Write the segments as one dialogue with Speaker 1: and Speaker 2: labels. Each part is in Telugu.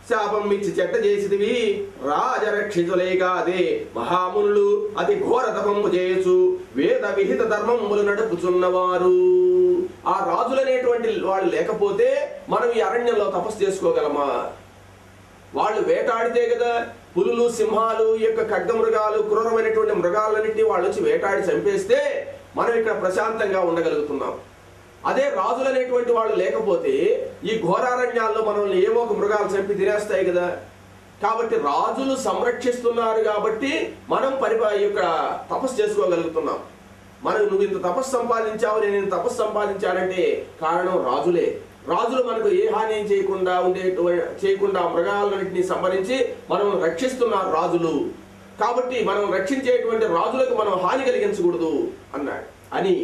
Speaker 1: శాపం ఇచ్చి చెట్ట చేసిదివి రాజరక్షితులే కాదే మహామునులు అతి ఘోర తపము చేయొచ్చు వేద విహిత ధర్మములు నడుపుచున్నవారు ఆ రాజులనేటువంటి వాళ్ళు లేకపోతే మనం ఈ అరణ్యంలో తపస్సు చేసుకోగలమా వాళ్ళు వేటాడితే కదా పులులు సింహాలు ఈ యొక్క ఖడ్గ మృగాలు క్రూరమైనటువంటి మృగాలన్నింటినీ వాళ్ళు వచ్చి వేటాడి చంపేస్తే మనం ఇక్కడ ప్రశాంతంగా ఉండగలుగుతున్నాం అదే రాజులు అనేటువంటి వాళ్ళు లేకపోతే ఈ ఘోరారణ్యాల్లో మనల్ని ఏవో ఒక మృగాలు చంపి తినేస్తాయి కదా కాబట్టి రాజులు సంరక్షిస్తున్నారు కాబట్టి మనం పరిపా ఇక్కడ తపస్సు చేసుకోగలుగుతున్నాం మనం నువ్వు ఇంత తపస్సు సంపాదించావు నేను ఇంత తపస్సు సంపాదించానంటే కారణం రాజులే రాజులు మనకు ఏ హాని చేయకుండా ఉండేటువంటి చేయకుండా మృగాలన్నింటినీ సంహరించి మనం రక్షిస్తున్నారు రాజులు కాబట్టి మనం రక్షించేటువంటి రాజులకు మనం హాని కలిగించకూడదు అన్నాడు అని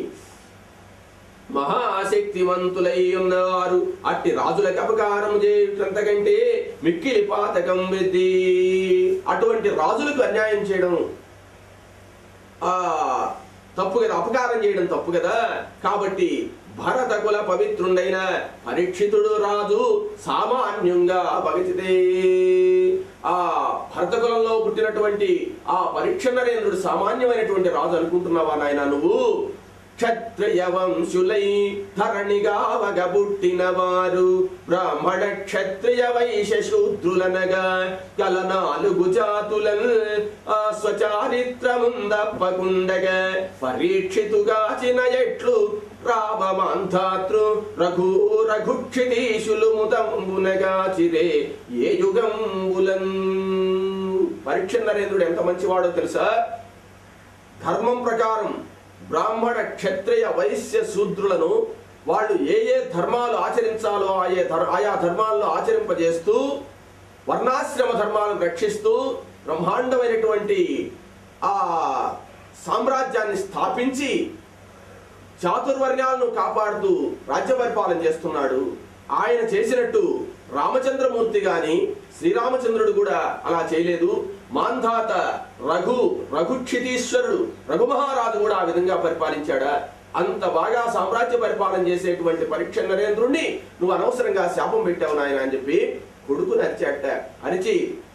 Speaker 1: మహాశక్తివంతులై ఉన్నవారు అట్టి రాజులకు అపకారం చేయుటంతకంటే మిక్కిలి పాతకం వెద్ది అటువంటి రాజులకు అన్యాయం చేయడం ఆ తప్పు కదా అపకారం చేయడం తప్పు కదా కాబట్టి భరత కుల పవిత్రుండైన పరీక్షితుడు రాజు సామాన్యంగా భవితిదే ఆ భరత కులంలో పుట్టినటువంటి ఆ పరీక్ష నరేంద్రుడు సామాన్యమైనటువంటి రాజు అనుకుంటున్నావా నాయన నువ్వు క్షత్రియ వంశులై ధరణిగా వగబుట్టిన వారు బ్రాహ్మణ క్షత్రియ వైశ్య శూద్రులనగా కల నాలుగు జాతులన్ ఆ స్వచారిత్రముందప్పకుండగా పరీక్షితుగాచిన ఎట్లు రామమాంధాతృ రఘు రఘుక్షితీశులు ముదంబునగా చిరే ఏ యుగంబులన్ పరీక్ష నరేంద్రుడు ఎంత మంచివాడో తెలుసా ధర్మం ప్రకారం బ్రాహ్మణ క్షత్రియ వైశ్య శూద్రులను వాళ్ళు ఏ ఏ ధర్మాలు ఆచరించాలో ఆయే ధర్ ఆయా ధర్మాలను ఆచరింపజేస్తూ వర్ణాశ్రమ ధర్మాలను రక్షిస్తూ బ్రహ్మాండమైనటువంటి ఆ సామ్రాజ్యాన్ని స్థాపించి చాతుర్వర్ణ్యాలను కాపాడుతూ రాజ్య పరిపాలన చేస్తున్నాడు ఆయన చేసినట్టు రామచంద్రమూర్తి గాని శ్రీరామచంద్రుడు కూడా అలా చేయలేదు మాంధాత రఘు రఘుక్షితీశ్వరుడు రఘుమహారాజు కూడా ఆ విధంగా పరిపాలించాడా అంత బాగా సామ్రాజ్య పరిపాలన చేసేటువంటి పరీక్ష నరేంద్రుణ్ణి నువ్వు అనవసరంగా శాపం పెట్టావు నాయన అని చెప్పి కొడుకు నరిచాట అరిచి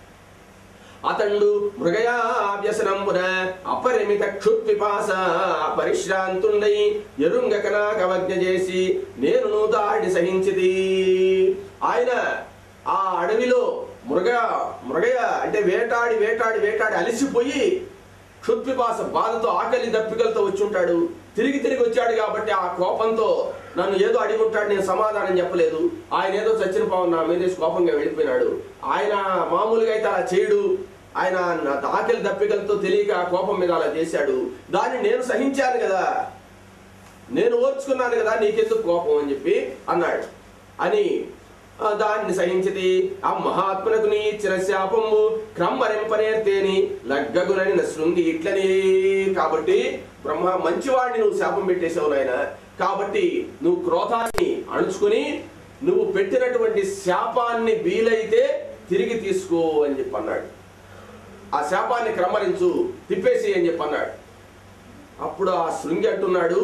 Speaker 1: అతండు మృగయా వ్యసనంబున అపరిమిత క్షుత్పిపాస పరిశ్రాంతుండై ఎరుంగకనా కవజ్ఞ చేసి నేను దాడి సహించిది ఆయన ఆ అడవిలో మృగ మృగయ అంటే వేటాడి వేటాడి వేటాడి అలిసిపోయి క్షుత్పిపాస బాధతో ఆకలి దప్పికలతో వచ్చి ఉంటాడు తిరిగి తిరిగి వచ్చాడు కాబట్టి ఆ కోపంతో నన్ను ఏదో అడిగి ఉంటాడు నేను సమాధానం చెప్పలేదు ఆయన ఏదో చచ్చిన పావు నా మీద వేసి కోపంగా వెళ్ళిపోయినాడు ఆయన మామూలుగా అయితే అలా చేయడు ఆయన నా ఆకలి దప్పికలతో తెలియక ఆ కోపం మీద అలా చేశాడు దాన్ని నేను సహించాను కదా నేను ఓర్చుకున్నాను కదా నీకెందుకు కోపం అని చెప్పి అన్నాడు అని ఆ, దాన్ని సహించితి ఆ మహాత్మునకు నీ ఇచ్చిన శాపము క్రమ్మరింపనేర్తేని లగ్గగునని నా శృంగి ఇట్లని కాబట్టి బ్రహ్మ మంచివాడిని నువ్వు శాపం పెట్టేశావు నాయన కాబట్టి నువ్వు క్రోధాన్ని అణుచుకుని నువ్వు పెట్టినటువంటి శాపాన్ని వీలైతే తిరిగి తీసుకో అని చెప్పి అన్నాడు ఆ శాపాన్ని క్రమరించు తిప్పేసి అని చెప్పి అన్నాడు అప్పుడు ఆ శృంగి అంటున్నాడు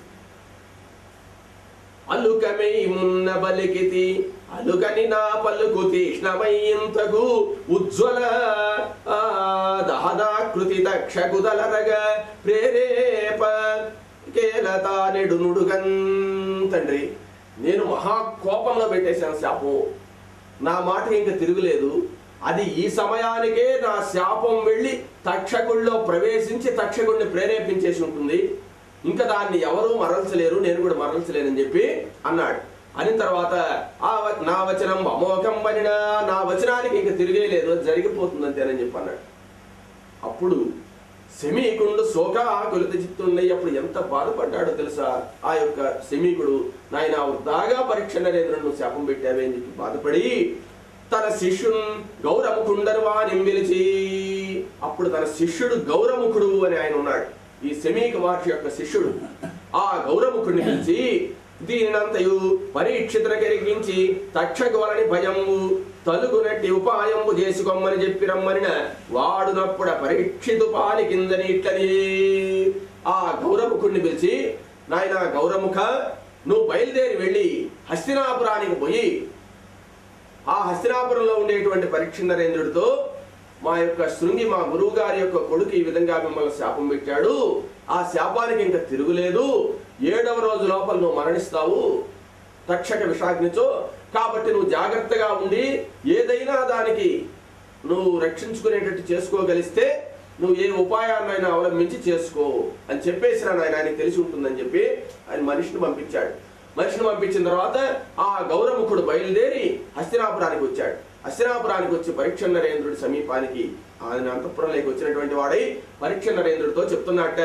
Speaker 1: అలుకమై మున్న బలికితి అలుకని నా పలుకు తీక్ష్ణమయ్యంతకు ఉజ్వల ఆ, దహనాకృతి దక్షకుదలరగ ప్రేరేప కేలతానెడు నుడుగన్ తండ్రి నేను మహా కోపంలో పెట్టేశాను శాపం నా మాట ఇంకా తిరుగులేదు అది ఈ సమయానికే నా శాపం వెళ్ళి తక్షకుల్లో ప్రవేశించి తక్షకుడిని ప్రేరేపించేసి ఉంటుంది ఇంకా దాన్ని ఎవరూ మరల్చలేరు నేను కూడా మరల్చలేనని చెప్పి అన్నాడు అని తర్వాత ఆ వ- నా వచనం అమోఘం పనినా నా వచనానికి ఇంకా తిరిగేలేదు అది జరిగిపోతుంది అంతేనని చెప్పి అన్నాడు అప్పుడు శమీకుడు శోకాకులిత చిత్తుండయి అప్పుడు ఎంత బాధపడ్డాడో తెలుసా ఆ యొక్క శమీకుడు నాయన వృధాగా పరీక్ష నరేంద్రుడు శాపం పెట్టావే అని చెప్పి బాధపడి తన శిష్యున్ గౌరముఖుండరు వాని పిలిచి అప్పుడు తన శిష్యుడు గౌరముఖుడు అని ఆయన ఉన్నాడు ఈ శమీక మహర్షి యొక్క శిష్యుడు ఆ గౌరముఖుడిని పిలిచి దీనినంతయు పరీక్షితుల కరిగించి తక్షగోలని భయము తలుగునట్టి ఉపాయంబు చేసుకొమ్మని చెప్పి రమ్మనిన వాడునప్పుడు పరీక్షితు పాలి కిందని ఇట్లని ఆ గౌరముఖుడిని పిలిచి నాయన గౌరముఖ నువ్వు బయలుదేరి వెళ్ళి హస్తినాపురానికి పోయి ఆ హస్తినాపురంలో ఉండేటువంటి పరీక్ష నరేంద్రుడితో మా యొక్క శృంగి మా గురువు గారి యొక్క కొడుకు ఈ విధంగా మిమ్మల్ని శాపం పెట్టాడు ఆ శాపానికి ఇంకా తిరుగులేదు ఏడవ రోజు లోపల నువ్వు మరణిస్తావు తక్షక విషాగ్నిచో కాబట్టి నువ్వు జాగ్రత్తగా ఉండి ఏదైనా దానికి నువ్వు రక్షించుకునేటట్టు చేసుకోగలిస్తే నువ్వు ఏ ఉపాయాన్నైనా అవలంబించి చేసుకో అని చెప్పేసిన ఆయన ఆయనకి తెలిసి ఉంటుందని చెప్పి ఆయన మనిషిని పంపించాడు మనిషిని పంపించిన తర్వాత ఆ గౌరముఖుడు బయలుదేరి హస్తినాపురానికి వచ్చాడు హస్తినాపురానికి వచ్చి పరీక్ష నరేంద్రుడి సమీపానికి ఆయన అంతఃపురంలోకి వచ్చినటువంటి వాడై పరీక్ష నరేంద్రుడితో చెప్తున్నట్ట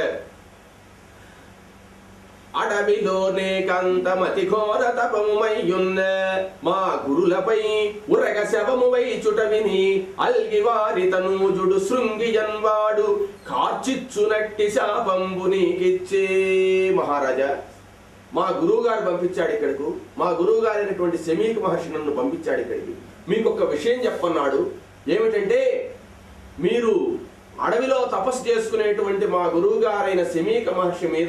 Speaker 1: అడవిలోనే కంతమతి ఘోర తపముమయ్యున్న మా గురులపై ఉరగ శవము వైచుట విని అల్గి వారి తనూజుడు శృంగియన్వాడు కార్చిచ్చునట్టి శాపంబు నీకిచ్చే మహారాజా మా గురువు గారు పంపించాడు ఇక్కడకు మా గురువు గారైనటువంటి శమీక మహర్షి నన్ను పంపించాడు ఇక్కడికి మీకు ఒక విషయం చెప్పన్నాడు ఏమిటంటే మీరు అడవిలో తపస్సు చేసుకునేటువంటి మా గురువు గారైన శమీక మహర్షి మీద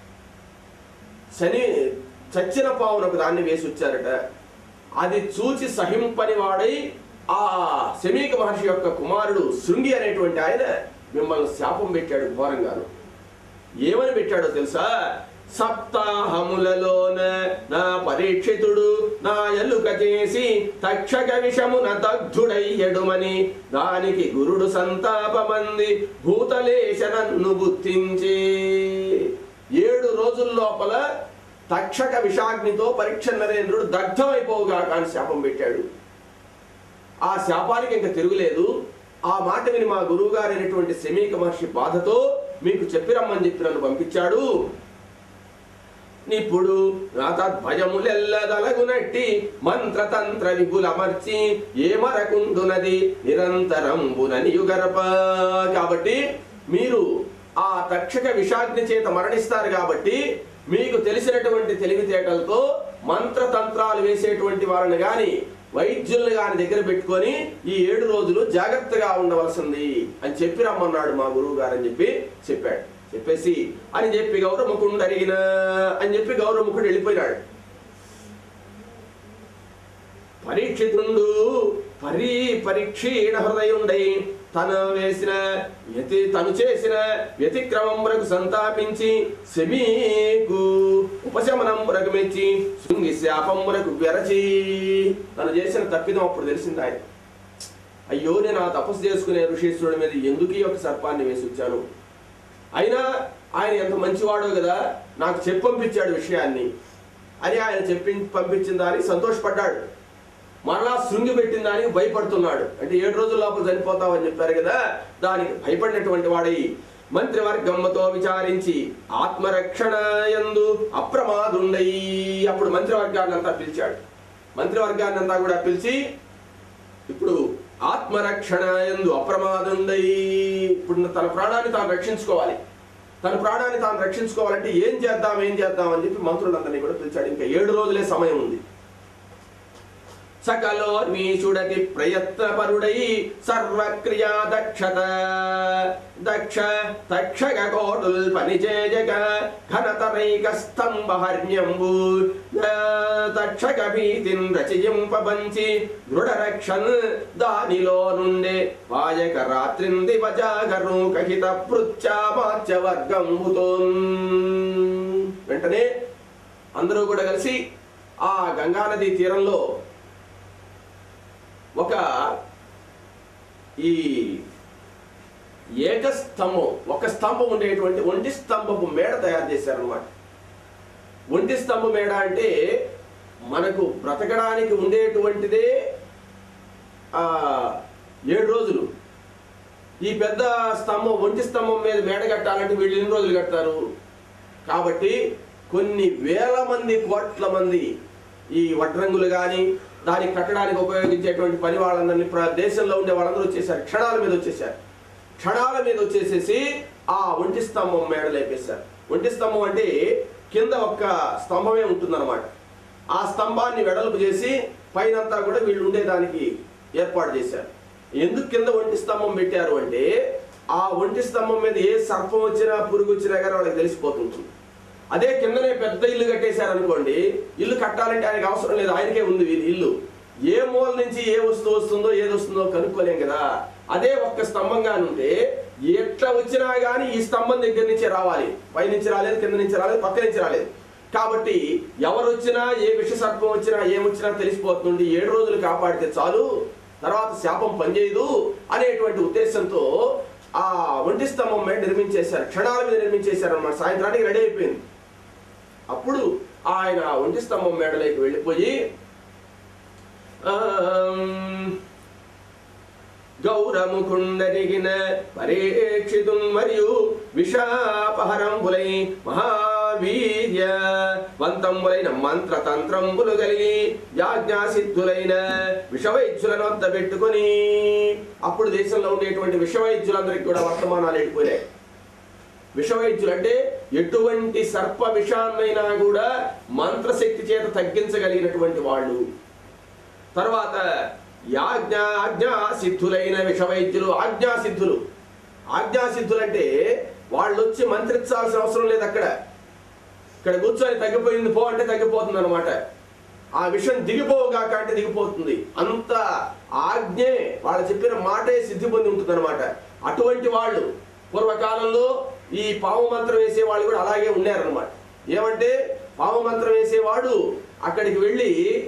Speaker 1: శని చచ్చిన పావునకు దాన్ని వేసి వచ్చారట అది చూచి సహింపని వాడై ఆ శమీక మహర్షి యొక్క కుమారుడు శృంగి అనేటువంటి ఆయన మిమ్మల్ని శాపం పెట్టాడు ఘోరంగాను ఏమని పెట్టాడో తెలుసా సప్తాహములలోన నా పరీక్షితుడు నా ఎల్లుక చేసి తక్షక విషమున దగ్ధుడయ్యడుమని దానికి గురుడు సంతాపమంది భూతలేశ నన్ను గుర్తించి ఏడు రోజుల లోపల తక్షక విషాగ్నితో పరీక్ష నరేంద్రుడు దగ్ధమైపోగా అని శాపం పెట్టాడు ఆ శాపానికి ఇంకా తిరుగులేదు ఆ మాట విని మా గురువు గారైనటువంటి శమీక మహర్షి బాధతో మీకు చెప్పి రమ్మని చెప్పి నన్ను పంపించాడు నిప్పుడు నా తద్భయములెల్లదలగునట్టి మంత్రతంత్ర విపులమర్చి ఏమరకుండునది నిరంతరంబుననియుగరప కాబట్టి మీరు ఆ తక్షక విషాగ్ని చేత మరణిస్తారు కాబట్టి మీకు తెలిసినటువంటి తెలివితేటలతో మంత్రతంత్రాలు వేసేటువంటి వారిని గాని వైద్యుల్ని గాని దగ్గర పెట్టుకొని ఈ ఏడు రోజులు జాగ్రత్తగా ఉండవలసింది అని చెప్పి రమ్మన్నాడు మా గురువు గారు అని చెప్పి చెప్పాడు చెప్పేసి అని చెప్పి గౌరముఖుడు అడిగిన అని చెప్పి గౌరముఖుడు వెళ్ళిపోయినాడు పరీక్షితుండు పరీ పరీక్షీణ హృదయుండై తను వేసిన వ్యతి తను చేసిన వ్యతిక్రమములకు సంతాపించి శమీకు ఉపశమనములకు మెచ్చి శృంగి శాపములకు వెరచి తను చేసిన తప్పిదం అప్పుడు తెలిసింది ఆయన అయ్యో నేను ఆ తపస్సు చేసుకునే ఋషీశ్వరుడి మీద ఎందుకు ఈ యొక్క సర్పాన్ని వేసి వచ్చాను అయినా ఆయన ఎంత మంచివాడో కదా నాకు చెప్పి పంపించాడు విషయాన్ని అని ఆయన చెప్పి పంపించిన దానికి సంతోషపడ్డాడు మరలా శృంగి పెట్టిన దానికి భయపడుతున్నాడు అంటే ఏడు రోజుల లోపల చనిపోతావని చెప్పారు కదా దానికి భయపడినటువంటి వాడై మంత్రివర్గమ్మతో విచారించి ఆత్మరక్షణ యందు అప్రమాదుండై అప్పుడు మంత్రివర్గాన్ని అంతా పిలిచాడు మంత్రివర్గాన్ని అంతా కూడా పిలిచి ఇప్పుడు ఆత్మరక్షణ ఎందు అప్రమాదుండై ఇప్పుడు తన ప్రాణాన్ని తాను రక్షించుకోవాలి తన ప్రాణాన్ని తాను రక్షించుకోవాలంటే ఏం చేద్దాం ఏం చేద్దాం అని చెప్పి మంత్రులందరినీ కూడా పిలిచాడు ఇంకా ఏడు రోజులే సమయం ఉంది సకలోన్మీషుడతి ప్రయత్నపరుడై సర్వక్రియా దక్షత దక్ష తక్షక కోటుల్ పనిచేయక ఘనతరైక స్తంభహర్ణ్యంబు తక్షక భీతిన్ రచయింపబంచి దృఢరక్షన్ దానిలో నుండే వాయక రాత్రింది వజాగరు కహిత పృచ్చామాచ్య వర్గంబుతోన్ వెంటనే అందరూ కూడా కలిసి ఆ గంగానది తీరంలో ఒక ఈ ఏకస్తంభం ఒక స్తంభం ఉండేటువంటి ఒంటి స్తంభపు మేడ తయారు చేశారనమాట ఒంటి స్తంభ మేడ అంటే మనకు బ్రతకడానికి ఉండేటువంటిదే ఆ, ఏడు రోజులు ఈ పెద్ద స్తంభం ఒంటి స్తంభం మీద మేడ కట్టాలంటే వీళ్ళు ఎన్ని రోజులు కడతారు కాబట్టి కొన్ని వేల మంది కోట్ల మంది ఈ వడ్రంగులు కానీ దానికి కట్టడానికి ఉపయోగించేటువంటి పని వాళ్ళందరినీ ప్ర- దేశంలో ఉండే వాళ్ళందరూ వచ్చేసారు క్షణాల మీద వచ్చేసారు క్షణాల మీద వచ్చేసేసి ఆ ఒంటి స్తంభం మేడ లేపేశారు ఒంటి స్తంభం అంటే కింద ఒక్క స్తంభమే ఉంటుందన్నమాట ఆ స్తంభాన్ని వెడల్పు చేసి పైనంతా కూడా వీళ్ళు ఉండేదానికి ఏర్పాటు చేశారు ఎందుకు కింద ఒంటి స్తంభం పెట్టారు అంటే ఆ ఒంటి స్తంభం మీద ఏ సర్పం వచ్చినా పురుగు వచ్చినా కానీ వాళ్ళకి తెలిసిపోతుంటుంది అదే కిందనే పెద్ద ఇల్లు కట్టేశారు అనుకోండి ఇల్లు కట్టాలంటే ఆయనకి అవసరం లేదు ఆయనకే ఉంది ఈ ఇల్లు ఏ మూల నుంచి ఏ వస్తువు వస్తుందో ఏది వస్తుందో కనుక్కోలేం కదా అదే ఒక్క స్తంభంగా ఉంటే ఎట్లా వచ్చినా కానీ ఈ స్తంభం దగ్గర నుంచే రావాలి పై నుంచి రాలేదు కింద నుంచి రాలేదు పక్క నుంచి రాలేదు కాబట్టి ఎవరు వచ్చినా ఏ విష సర్పం వచ్చినా ఏమొచ్చినా తెలిసిపోతుంది ఏడు రోజులు కాపాడితే చాలు తర్వాత శాపం పనిచేయదు అనేటువంటి ఉద్దేశంతో ఆ ఒంటి స్తంభం మీద నిర్మించేశారు క్షణాల మీద నిర్మించేశారు అన్నమాట సాయంత్రానికి రెడీ అయిపోయింది అప్పుడు ఆయన ఒంటి స్తంభం మేడలోకి వెళ్ళిపోయి ఆమ్, గౌరముకుండరిగిన పరీక్షితు మరియు విషాపహరంబులై మహావీర్య వంతంబులైన మంత్ర తంత్రంబులు కలిగి యాజ్ఞాసిద్ధులైన విషవైద్యులను వద్ద పెట్టుకొని అప్పుడు దేశంలో ఉండేటువంటి విషవైద్యులందరికీ కూడా వర్తమానాలు వెళ్ళిపోయాయి విషవైద్యులు అంటే ఎటువంటి సర్ప విషాన్నైనా కూడా మంత్రశక్తి చేత తగ్గించగలిగినటువంటి వాళ్ళు తర్వాత యాజ్ఞ ఆజ్ఞా సిద్ధులైన విషవైద్యులు ఆజ్ఞా సిద్ధులు ఆజ్ఞా సిద్ధులు అంటే వాళ్ళు వచ్చి మంత్రించాల్సిన అవసరం లేదు అక్కడ ఇక్కడ కూర్చొని తగ్గిపోయింది పో అంటే తగ్గిపోతుంది అనమాట ఆ విషయం దిగిపోగాక అంటే దిగిపోతుంది అంత ఆజ్ఞే వాళ్ళు చెప్పిన మాటే సిద్ధి పొంది ఉంటుంది అనమాట అటువంటి వాళ్ళు పూర్వకాలంలో ఈ పాము మంత్రం వేసే వాళ్ళు కూడా అలాగే ఉన్నారనమాట ఏమంటే పాము మంత్రం వేసేవాడు అక్కడికి వెళ్ళి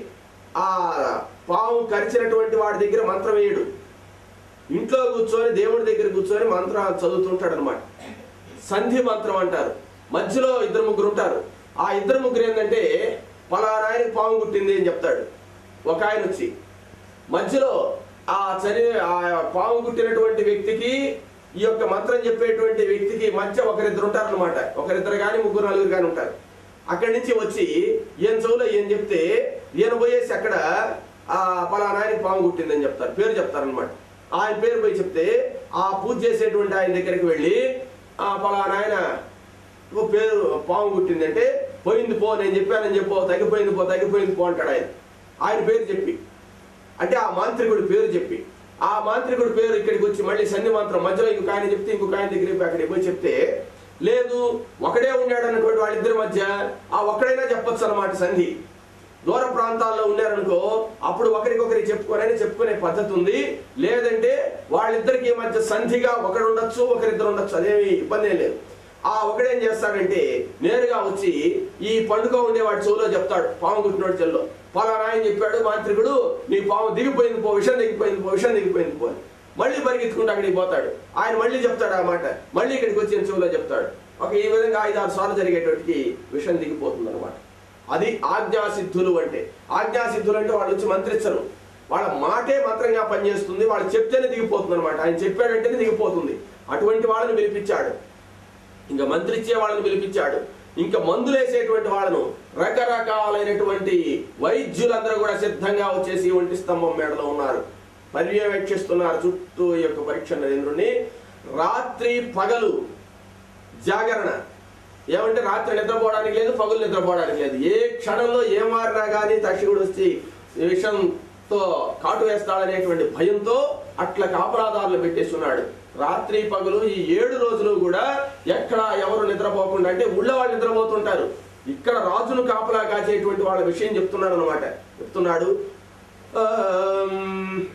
Speaker 1: ఆ పాము కరిచినటువంటి వాడి దగ్గర మంత్రం వేయడు ఇంట్లో కూర్చొని దేవుడి దగ్గర కూర్చొని మంత్రాలు చదువుతుంటాడు అనమాట సంధి మంత్రం అంటారు మధ్యలో ఇద్దరు ముగ్గురు ఉంటారు ఆ ఇద్దరు ముగ్గురు ఏంటంటే పలానా ఆయనకి పాము కుట్టింది అని చెప్తాడు ఒక ఆయన వచ్చి మధ్యలో ఆ చని ఆ పాము కుట్టినటువంటి వ్యక్తికి ఈ యొక్క మంత్రం చెప్పేటువంటి వ్యక్తికి మధ్య ఒకరిద్దరు ఉంటారనమాట ఒకరిద్దరు కానీ ముగ్గురు నలుగురు కానీ ఉంటారు అక్కడి నుంచి వచ్చి ఈయన చెవులో ఏం చెప్తే ఈయన పోయేసి అక్కడ ఆ పలానా ఆయనకి పాము కుట్టిందని చెప్తారు పేరు చెప్తారనమాట ఆయన పేరు పోయి చెప్తే ఆ పూజ చేసేటువంటి ఆయన దగ్గరికి వెళ్ళి ఆ పలానా ఆయన ఓ పేరు పాము కుట్టిందంటే పోయింది పో నేను చెప్పానని చెప్పు తగ్గిపోయింది పో తగ్గిపోయింది పో అంటాడు ఆయన ఆయన పేరు చెప్పి అంటే ఆ మాంత్రికుడి పేరు చెప్పి ఆ మాంత్రికుడి పేరు ఇక్కడికి వచ్చి మళ్ళీ సన్ని మంత్రం మధ్యలో ఇంకొక ఆయన చెప్తే ఇంకొక ఆయన దగ్గరికి పోయి అక్కడికి పోయి చెప్తే లేదు ఒకడే ఉన్నాడు అన్నటువంటి వాళ్ళిద్దరి మధ్య ఆ ఒక్కడైనా చెప్పొచ్చు అన్నమాట సంధి దూర ప్రాంతాల్లో ఉన్నారనుకో అప్పుడు ఒకరికొకరికి చెప్పుకోనని చెప్పుకునే పద్ధతి ఉంది లేదంటే వాళ్ళిద్దరికి మధ్య సంధిగా ఒకడు ఉండొచ్చు ఒకరిద్దరు ఉండొచ్చు అదేమి ఇబ్బంది ఏం లేదు ఆ ఒకడేం చేస్తాడంటే నేరుగా వచ్చి ఈ పండుగ ఉండేవాడి చెవులో చెప్తాడు పాము కుట్టినోడు చెల్లో పలానా ఆయన చెప్పాడు మాంత్రికుడు నీ పాము దిగిపోయింది పో విషం దిగిపోయింది పో విషం దిగిపోయింది పో అని. మళ్ళీ పరిగెత్తుకుంటూ అక్కడికి పోతాడు ఆయన మళ్ళీ చెప్తాడు ఆ మాట మళ్ళీ ఇక్కడికి వచ్చి ఈయన చెవులో చెప్తాడు ఒక ఈ విధంగా ఐదు ఆరు సార్లు జరిగేటోటికి విషం దిగిపోతుంది అనమాట అది ఆజ్ఞాసిద్ధులు అంటే ఆజ్ఞాసిద్ధులు అంటే వాళ్ళు వచ్చి మంత్రించరు వాళ్ళ మాటే మంత్రంగా పనిచేస్తుంది వాళ్ళు చెప్తేనే దిగిపోతుంది అనమాట ఆయన చెప్పాడంటేనే దిగిపోతుంది అటువంటి వాళ్ళని పిలిపించాడు ఇంకా మంత్రిచ్చే వాళ్ళని పిలిపించాడు ఇంకా మందులేసేటువంటి వాళ్ళను రకరకాలైనటువంటి వైద్యులందరూ కూడా సిద్ధంగా వచ్చేసి ఒంటి స్తంభం మేడలో ఉన్నారు పర్యవేక్షిస్తున్నారు చుట్టూ ఈ యొక్క పరీక్ష నరేంద్రుని రాత్రి పగలు జాగరణ ఏమంటే రాత్రి నిద్రపోవడానికి లేదు పగులు నిద్రపోవడానికి లేదు ఏ క్షణంలో ఏం మారినా కానీ తక్షకుడు వచ్చి ఈ విషయంతో కాటు వేస్తాడనేటువంటి భయంతో అట్లా కాపలాదారులు పెట్టేస్తున్నాడు రాత్రి పగలు ఈ ఏడు రోజులు కూడా ఎక్కడ ఎవరు నిద్రపోకుండా అంటే ఊళ్ళో వాళ్ళు నిద్రపోతుంటారు ఇక్కడ రాజును కాపలా కాచేటువంటి వాళ్ళ విషయం చెప్తున్నాడు అనమాట చెప్తున్నాడు ఆమ్,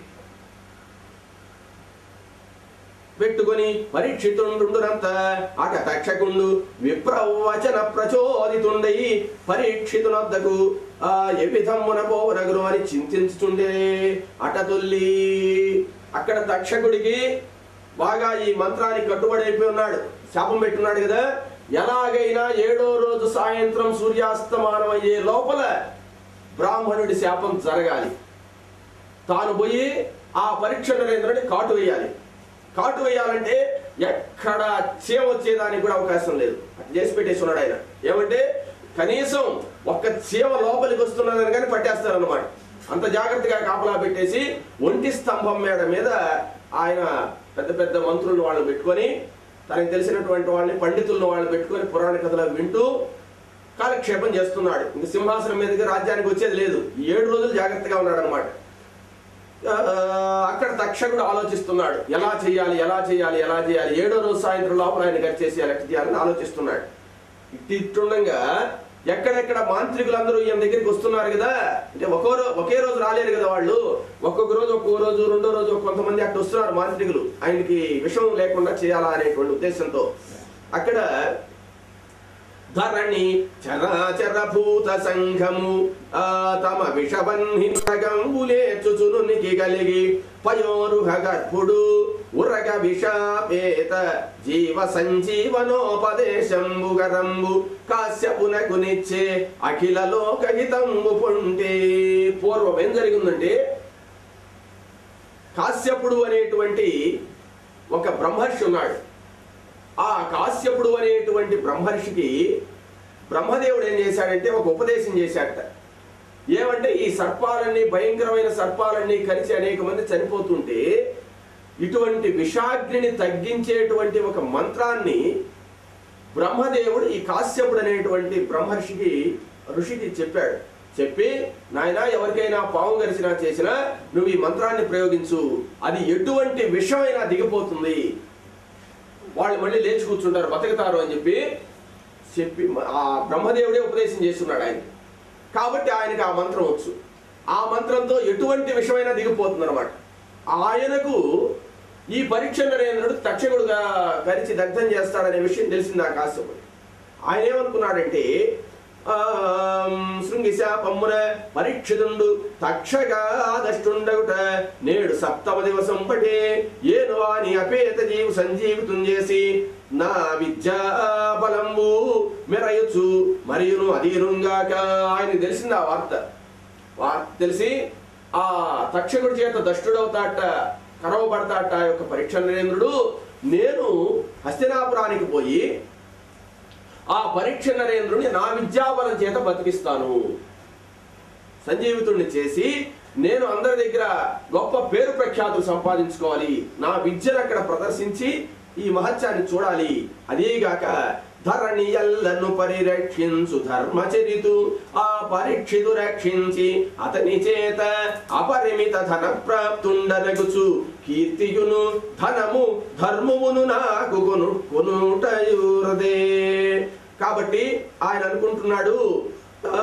Speaker 1: పెట్టుకొని పరీక్షితుండునంత అట తక్షకుండు విప్రవచన ప్రచోదితుండై పరీక్షితునొద్దకు ఆ ఏ విధమున పోనగురు అని చింతించుతుండే అట తొల్లి అక్కడ తక్షకుడికి బాగా ఈ మంత్రానికి కట్టుబడి అయిపోయి ఉన్నాడు శాపం పెట్టున్నాడు కదా ఎలాగైనా ఏడో రోజు సాయంత్రం సూర్యాస్తమానం అయ్యే లోపల బ్రాహ్మణుడి శాపం జరగాలి తాను పోయి ఆ పరీక్ష నరేంద్రుని కాటు వేయాలి కాటు వేయాలంటే ఎక్కడ చీమ వచ్చేదానికి కూడా అవకాశం లేదు అట్లా చేసి పెట్టేసి ఉన్నాడు ఆయన ఏమంటే కనీసం ఒక్క చీమ లోపలికి వస్తున్నదని కానీ పట్టేస్తారన్నమాట అంత జాగ్రత్తగా కాపలా పెట్టేసి ఒంటి స్తంభం మేడ మీద ఆయన పెద్ద పెద్ద మంత్రులను వాళ్ళని పెట్టుకొని తనకు తెలిసినటువంటి వాళ్ళని పండితులను వాళ్ళని పెట్టుకొని పురాణ కథలు వింటూ కాలక్షేపం చేస్తున్నాడు ఇంక సింహాసనం మీదకి రాజ్యానికి వచ్చేది లేదు ఈ ఏడు రోజులు జాగ్రత్తగా ఉన్నాడు అనమాట అక్కడ తక్షకుడు ఆలోచిస్తున్నాడు ఎలా చేయాలి ఎలా చేయాలి ఎలా చేయాలి ఏడో రోజు సాయంత్రం లోపల ఆయన గడిచేసి ఎలక్ట్ చేయాలని ఆలోచిస్తున్నాడు ఇట్టి ఇట్టుండగా ఎక్కడెక్కడ మాంత్రికులందరూ ఈయన దగ్గరికి వస్తున్నారు కదా అంటే ఒక్కో రో- ఒకే రోజు రాలేరు కదా వాళ్ళు ఒక్కొక్క రోజు ఒక్కొక్క రోజు రెండో రోజు కొంతమంది అట్లా వస్తున్నారు మాంత్రికులు ఆయనకి విషం లేకుండా చేయాలా అనేటువంటి ఉద్దేశంతో అక్కడ ధరణి చరాచర భూత సంఘము ఆ తమ విషబంహితగంబులేచుచునునికి కలిగి పయోరుహ గర్భుడు ఉరగ విషాపేత జీవ సంజీవనోపదేశంబు గరంబు కాశ్యపునకు నిచ్చే అఖిల లోకహితంబు పొంటే పూర్వం ఏం జరిగిందంటే కాశ్యపుడు అనేటువంటి ఒక బ్రహ్మర్షి ఉన్నాడు ఆ కాశ్యపుడు అనేటువంటి బ్రహ్మర్షికి బ్రహ్మదేవుడు ఏం చేశాడంటే ఒక ఉపదేశం చేశాడట ఏమంటే ఈ సర్పాలన్నీ భయంకరమైన సర్పాలన్నీ కలిసి అనేక మంది చనిపోతుంటే ఇటువంటి విషాగ్నిని తగ్గించేటువంటి ఒక మంత్రాన్ని బ్రహ్మదేవుడు ఈ కాశ్యపుడు అనేటువంటి బ్రహ్మర్షికి ఋషికి చెప్పాడు చెప్పి నాయనా ఎవరికైనా పాము గరిచినా చేసినా నువ్వు ఈ మంత్రాన్ని ప్రయోగించు అది ఎటువంటి విషమైనా దిగిపోతుంది వాళ్ళు మళ్ళీ లేచి కూర్చుంటారు బతుకుతారు అని చెప్పి చెప్పి ఆ బ్రహ్మదేవుడే ఉపదేశం చేస్తున్నాడు ఆయన కాబట్టి ఆయనకి ఆ మంత్రం వచ్చు ఆ మంత్రంతో ఎటువంటి విషమైనా దిగిపోతుంది అనమాట ఆయనకు ఈ పరీక్ష నరేంద్రుడు తక్షకుడుగా కరిచి దగ్ధం చేస్తాడనే విషయం తెలిసింది ఆ కాశ్యపుడు ఆయన ఏమనుకున్నాడంటే ఆం, శృంగిశాపమ్మున పరీక్షితుండు తక్షగా దష్టుండగుట నేడు సప్తమ దివసం పటే ఏను వాని అపేత జీవు సంజీవితం చేసి నా విద్యా బలంబు మెరయుచు మరియును అధీనుగాక ఆయనకు తెలిసింది ఆ వార్త వార్త తెలిసి ఆ తక్షకుడి చేత దష్టుడవుతాట కరవబడతాట ఆ యొక్క పరీక్ష నరేంద్రుడు నేను హస్తినాపురానికి పోయి ఆ పరీక్ష నరేంద్రుని నా విద్యాబలం చేత బతికిస్తాను సంజీవితుడిని చేసి నేను అందరి దగ్గర గొప్ప పేరు ప్రఖ్యాతులు సంపాదించుకోవాలి నా విద్యను అక్కడ ప్రదర్శించి ఈ మహత్యాన్ని చూడాలి అదేగాక ధరణి ఎల్లను పరిరక్షించు ధర్మచరితు ఆ పరీక్షితు రక్షించి అతని చేత అపరిమిత ధన ప్రాప్తుండనగుచు కీర్తియును ధనము ధర్మమును నాకు కొను కొనుటయురదే కాబట్టి ఆయన అనుకుంటున్నాడు ఆ,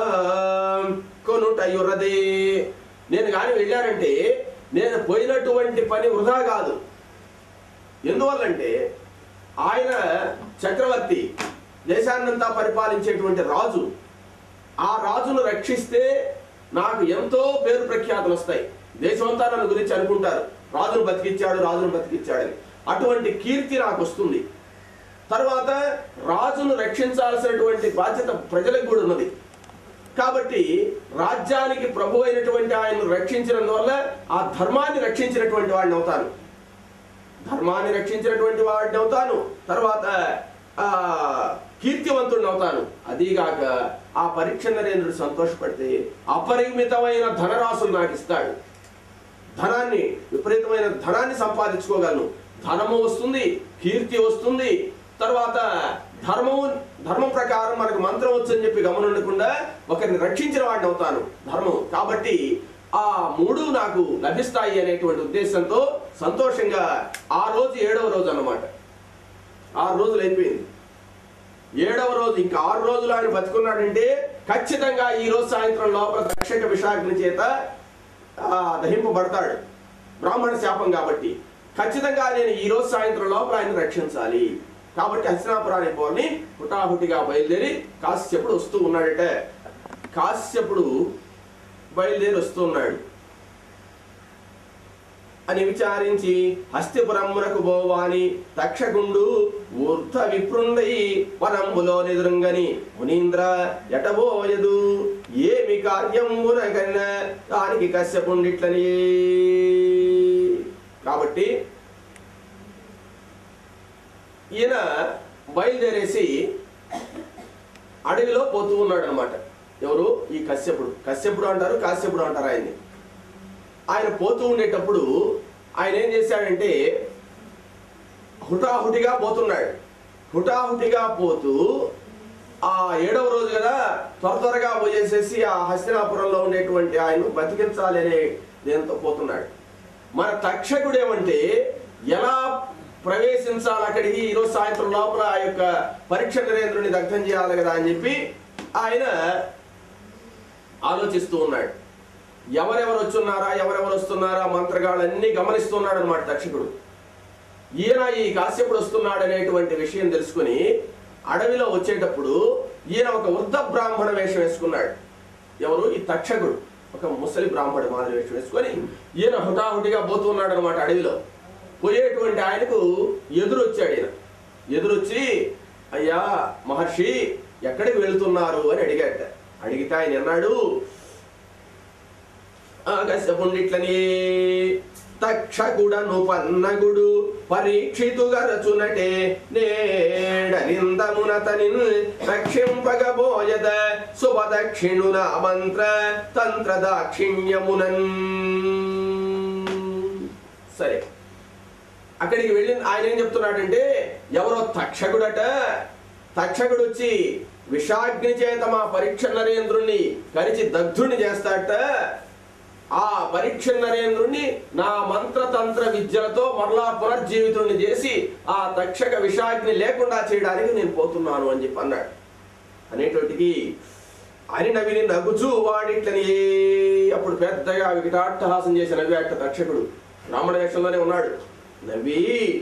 Speaker 1: కొనుటయురదే నేను కానీ వెళ్ళానంటే నేను పోయినటువంటి పని వృధా కాదు ఎందువల్లంటే ఆయన చక్రవర్తి దేశాన్నంతా పరిపాలించేటువంటి రాజు ఆ రాజును రక్షిస్తే నాకు ఎంతో పేరు ప్రఖ్యాతులు వస్తాయి దేశమంతా నన్ను గురించి అనుకుంటారు రాజును బతికిచ్చాడు రాజును బతికిచ్చాడని అటువంటి కీర్తి నాకు వస్తుంది తర్వాత రాజును రక్షించాల్సినటువంటి బాధ్యత ప్రజలకు కూడా ఉన్నది కాబట్టి రాజ్యానికి ప్రభు అయినటువంటి ఆయన్ను రక్షించినందువల్ల ఆ ధర్మాన్ని రక్షించినటువంటి వాడిని అవుతాను ధర్మాన్ని రక్షించినటువంటి వాడిని అవుతాను తర్వాత ఆ కీర్తివంతుడిని అవుతాను అదీగాక ఆ పరీక్ష నరేంద్రుడు సంతోషపడితే అపరిమితమైన ధనరాశులు నాకు ఇస్తాడు ధనాన్ని విపరీతమైన ధనాన్ని సంపాదించుకోగలను ధనము వస్తుంది కీర్తి వస్తుంది తర్వాత ధర్మము ధర్మం ప్రకారం మనకు మంత్రం వచ్చని చెప్పి గమనుండకుండా ఒకరిని రక్షించిన వాడిని అవుతాను ధర్మం కాబట్టి ఆ మూడు నాకు లభిస్తాయి అనేటువంటి ఉద్దేశంతో సంతోషంగా ఆ రోజు ఏడవ రోజు అన్నమాట ఆరు రోజులు అయిపోయింది ఏడవ రోజు ఇంకా ఆరు రోజులు ఆయన బతుకున్నాడంటే ఖచ్చితంగా ఈ రోజు సాయంత్రం లోపల రక్షక విశాఖని చేత ఆ, దహింపబడతాడు బ్రాహ్మణ శాపం కాబట్టి ఖచ్చితంగా నేను ఈ రోజు సాయంత్రం లోపల ఆయన రక్షించాలి కాబట్టి హస్తినాపురానికి పోని హుటాహుటిగా బయలుదేరి కాశ్యపుడు వస్తూ ఉన్నాడట కాశ్యపుడు బయలుదేరి వస్తూ ఉన్నాడు అని విచారించి హస్తిపురమునకు బోవాని తక్షకుండు ఊర్ధ విప్రుండై వనంబులో నిదురుంగని మునీంద్ర ఎటబోయదు ఏమి కార్యమునగన దానికి కశ్యపుండిట్లని కాబట్టి ఈయన బయలుదేరేసి అడవిలో పోతూ ఉన్నాడు అనమాట ఎవరు ఈ కశ్యపుడు కశ్యపుడు అంటారు కాశ్యపుడు అంటారు ఆయన్ని ఆయన పోతూ ఉండేటప్పుడు ఆయన ఏం చేశాడంటే హుటాహుటిగా పోతున్నాడు హుటాహుటిగా పోతూ ఆ ఏడవ రోజు కదా త్వర త్వరగా పోయేసేసి ఆ హస్తినాపురంలో ఉండేటువంటి ఆయన బతికించాలి అనే దేంతో పోతున్నాడు మన తక్షకుడు ఏమంటే ఎలా ప్రవేశించాలి అక్కడికి ఈరోజు సాయంత్రం లోపల ఆ యొక్క పరీక్ష నరేంద్రుని దగ్ధం చేయాలి కదా అని చెప్పి ఆయన ఆలోచిస్తూ ఉన్నాడు ఎవరెవరు వచ్చున్నారా ఎవరెవరు వస్తున్నారా మంత్రగాళ్ళన్నీ గమనిస్తున్నాడు అనమాట తక్షకుడు ఈయన ఈ కాశ్యపుడు వస్తున్నాడు అనేటువంటి విషయం తెలుసుకుని అడవిలో వచ్చేటప్పుడు ఈయన ఒక వృద్ధ బ్రాహ్మణ వేషం వేసుకున్నాడు ఎవరు ఈ తక్షకుడు ఒక ముసలి బ్రాహ్మణ మాదిరి వేషం వేసుకొని ఈయన హుటాహుటిగా పోతున్నాడు అనమాట అడవిలో పోయేటువంటి ఆయనకు ఎదురొచ్చాడు ఈయన ఎదురొచ్చి అయ్యా మహర్షి ఎక్కడికి వెళుతున్నారు అని అడిగాట అడిగితే ఆయన అన్నాడు ఆకాశపుండిట్లని తక్షకుడను పన్నగుడు పరీక్షితుగా రచునటే నేడనిందమునతని రక్షింపగబోయద శుభదక్షిణుల మంత్ర తంత్ర దాక్షిణ్యమునన్ సరే అక్కడికి వెళ్ళి ఆయన ఏం చెప్తున్నాడంటే ఎవరో తక్షకుడట తక్షకుడు వచ్చి విషాగ్ని చేత మా పరీక్ష నరేంద్రుణ్ణి కరిచి దగ్ధుణ్ణి చేస్తాడట ఆ పరీక్ష నరేంద్రుణ్ణి నా మంత్రతంత్ర విద్యలతో మరలా పునర్జీవితుణ్ణి చేసి ఆ తక్షక విషాగ్ని లేకుండా చేయడానికి నేను పోతున్నాను అని చెప్పి అన్నాడు అనేటోటికి అని నవిని నగుచూ వాడిట్లని అప్పుడు పెద్దగా వికటాట్టహాసం చేసి నవ్వాట తక్షకుడు బ్రాహ్మణ వేషంలోనే ఉన్నాడు నవ్వి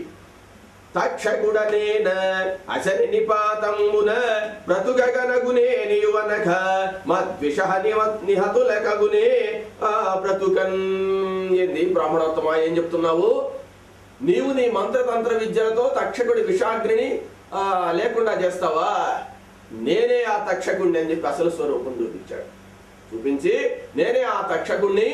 Speaker 1: తక్షకుడనేన అసని నిపాతమున బ్రతుకగనగునే నియువనక మద్విష నిహతులకగునే ఆ బ్రతుకన్ ఏంది బ్రాహ్మణోత్తమ ఏం చెప్తున్నావు నీవు నీ మంత్రతంత్ర విద్యలతో తక్షకుడి విషాగ్నిని ఆ, లేకుండా చేస్తావా నేనే ఆ తక్షకుడిని అని చెప్పి అసలు స్వరూపం చూపించాడు చూపించి నేనే ఆ తక్షకుణ్ణి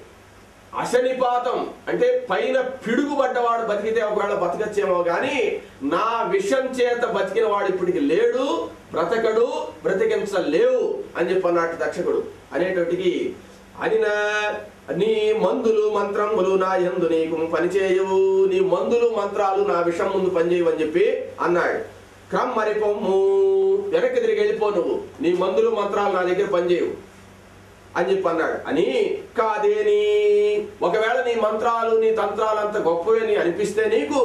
Speaker 1: అశనిపాతం అంటే పైన పిడుగుపడ్డవాడు బతికితే ఒకవేళ బతకచ్చేమో గాని నా విషం చేత బతికిన వాడు ఇప్పటికి లేడు బ్రతకడు బ్రతికించలేవు అని చెప్పి అన్నట్టు దక్షకుడు అనేటోటికి అనిన నీ మందులు మంత్రములు నా యందు నీకు పనిచేయవు నీ మందులు మంత్రాలు నా విషం ముందు పనిచేయవు అని చెప్పి అన్నాడు క్రమ్మరి పొమ్ము వెనక్కి తిరిగి వెళ్ళిపో నువ్వు నీ మందులు మంత్రాలు నా దగ్గర పనిచేయవు అని చెప్పి అన్నాడు అని కాదేని ఒకవేళ నీ మంత్రాలు నీ తంత్రాలు అంత గొప్పవే నీ అనిపిస్తే నీకు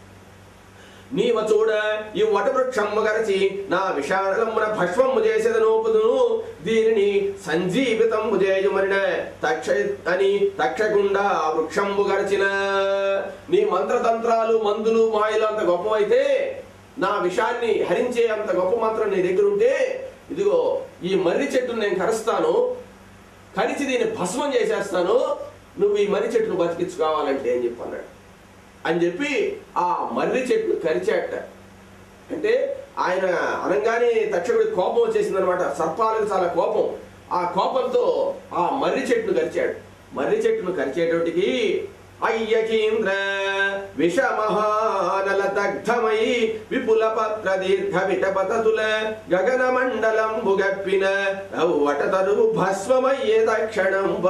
Speaker 1: నీవ చూడ ఈ వటవృక్షమ్మ గరచి నా విషాళమున భస్మము చేసేదనోపుదును దీనిని సంజీవితము చేయమరిన తక్ష అని తక్షకుండా ఆ వృక్షంబు గరచిన నీ మంత్రతంత్రాలు మందులు మాయలు అంత గొప్పవైతే నా విషాన్ని హరించే అంత గొప్ప మంత్రం నీ దగ్గర ఉంటే ఇదిగో ఈ మర్రి చెట్టును నేను కరుస్తాను కరిచి దీన్ని భస్మం చేసేస్తాను నువ్వు ఈ మర్రి చెట్టును బతికించుకోవాలంటే అని చెప్పి అన్నాడు అని చెప్పి ఆ మర్రి చెట్టు కరిచాట అంటే ఆయన అనగానే తక్షకుడి కోపం వచ్చేసింది అనమాట సర్పాలకు చాలా కోపం ఆ కోపంతో ఆ మర్రి చెట్టును కరిచాడు మర్రి చెట్టును కరిచేటోటికి అయ్యకీంద్ర విషమహానల దగ్ధమై విపుల పత్ర దీర్ఘ విటపతతుల గగన మండలం బుగప్పిన వట తరువు భస్మమయ్యే తక్షణంబ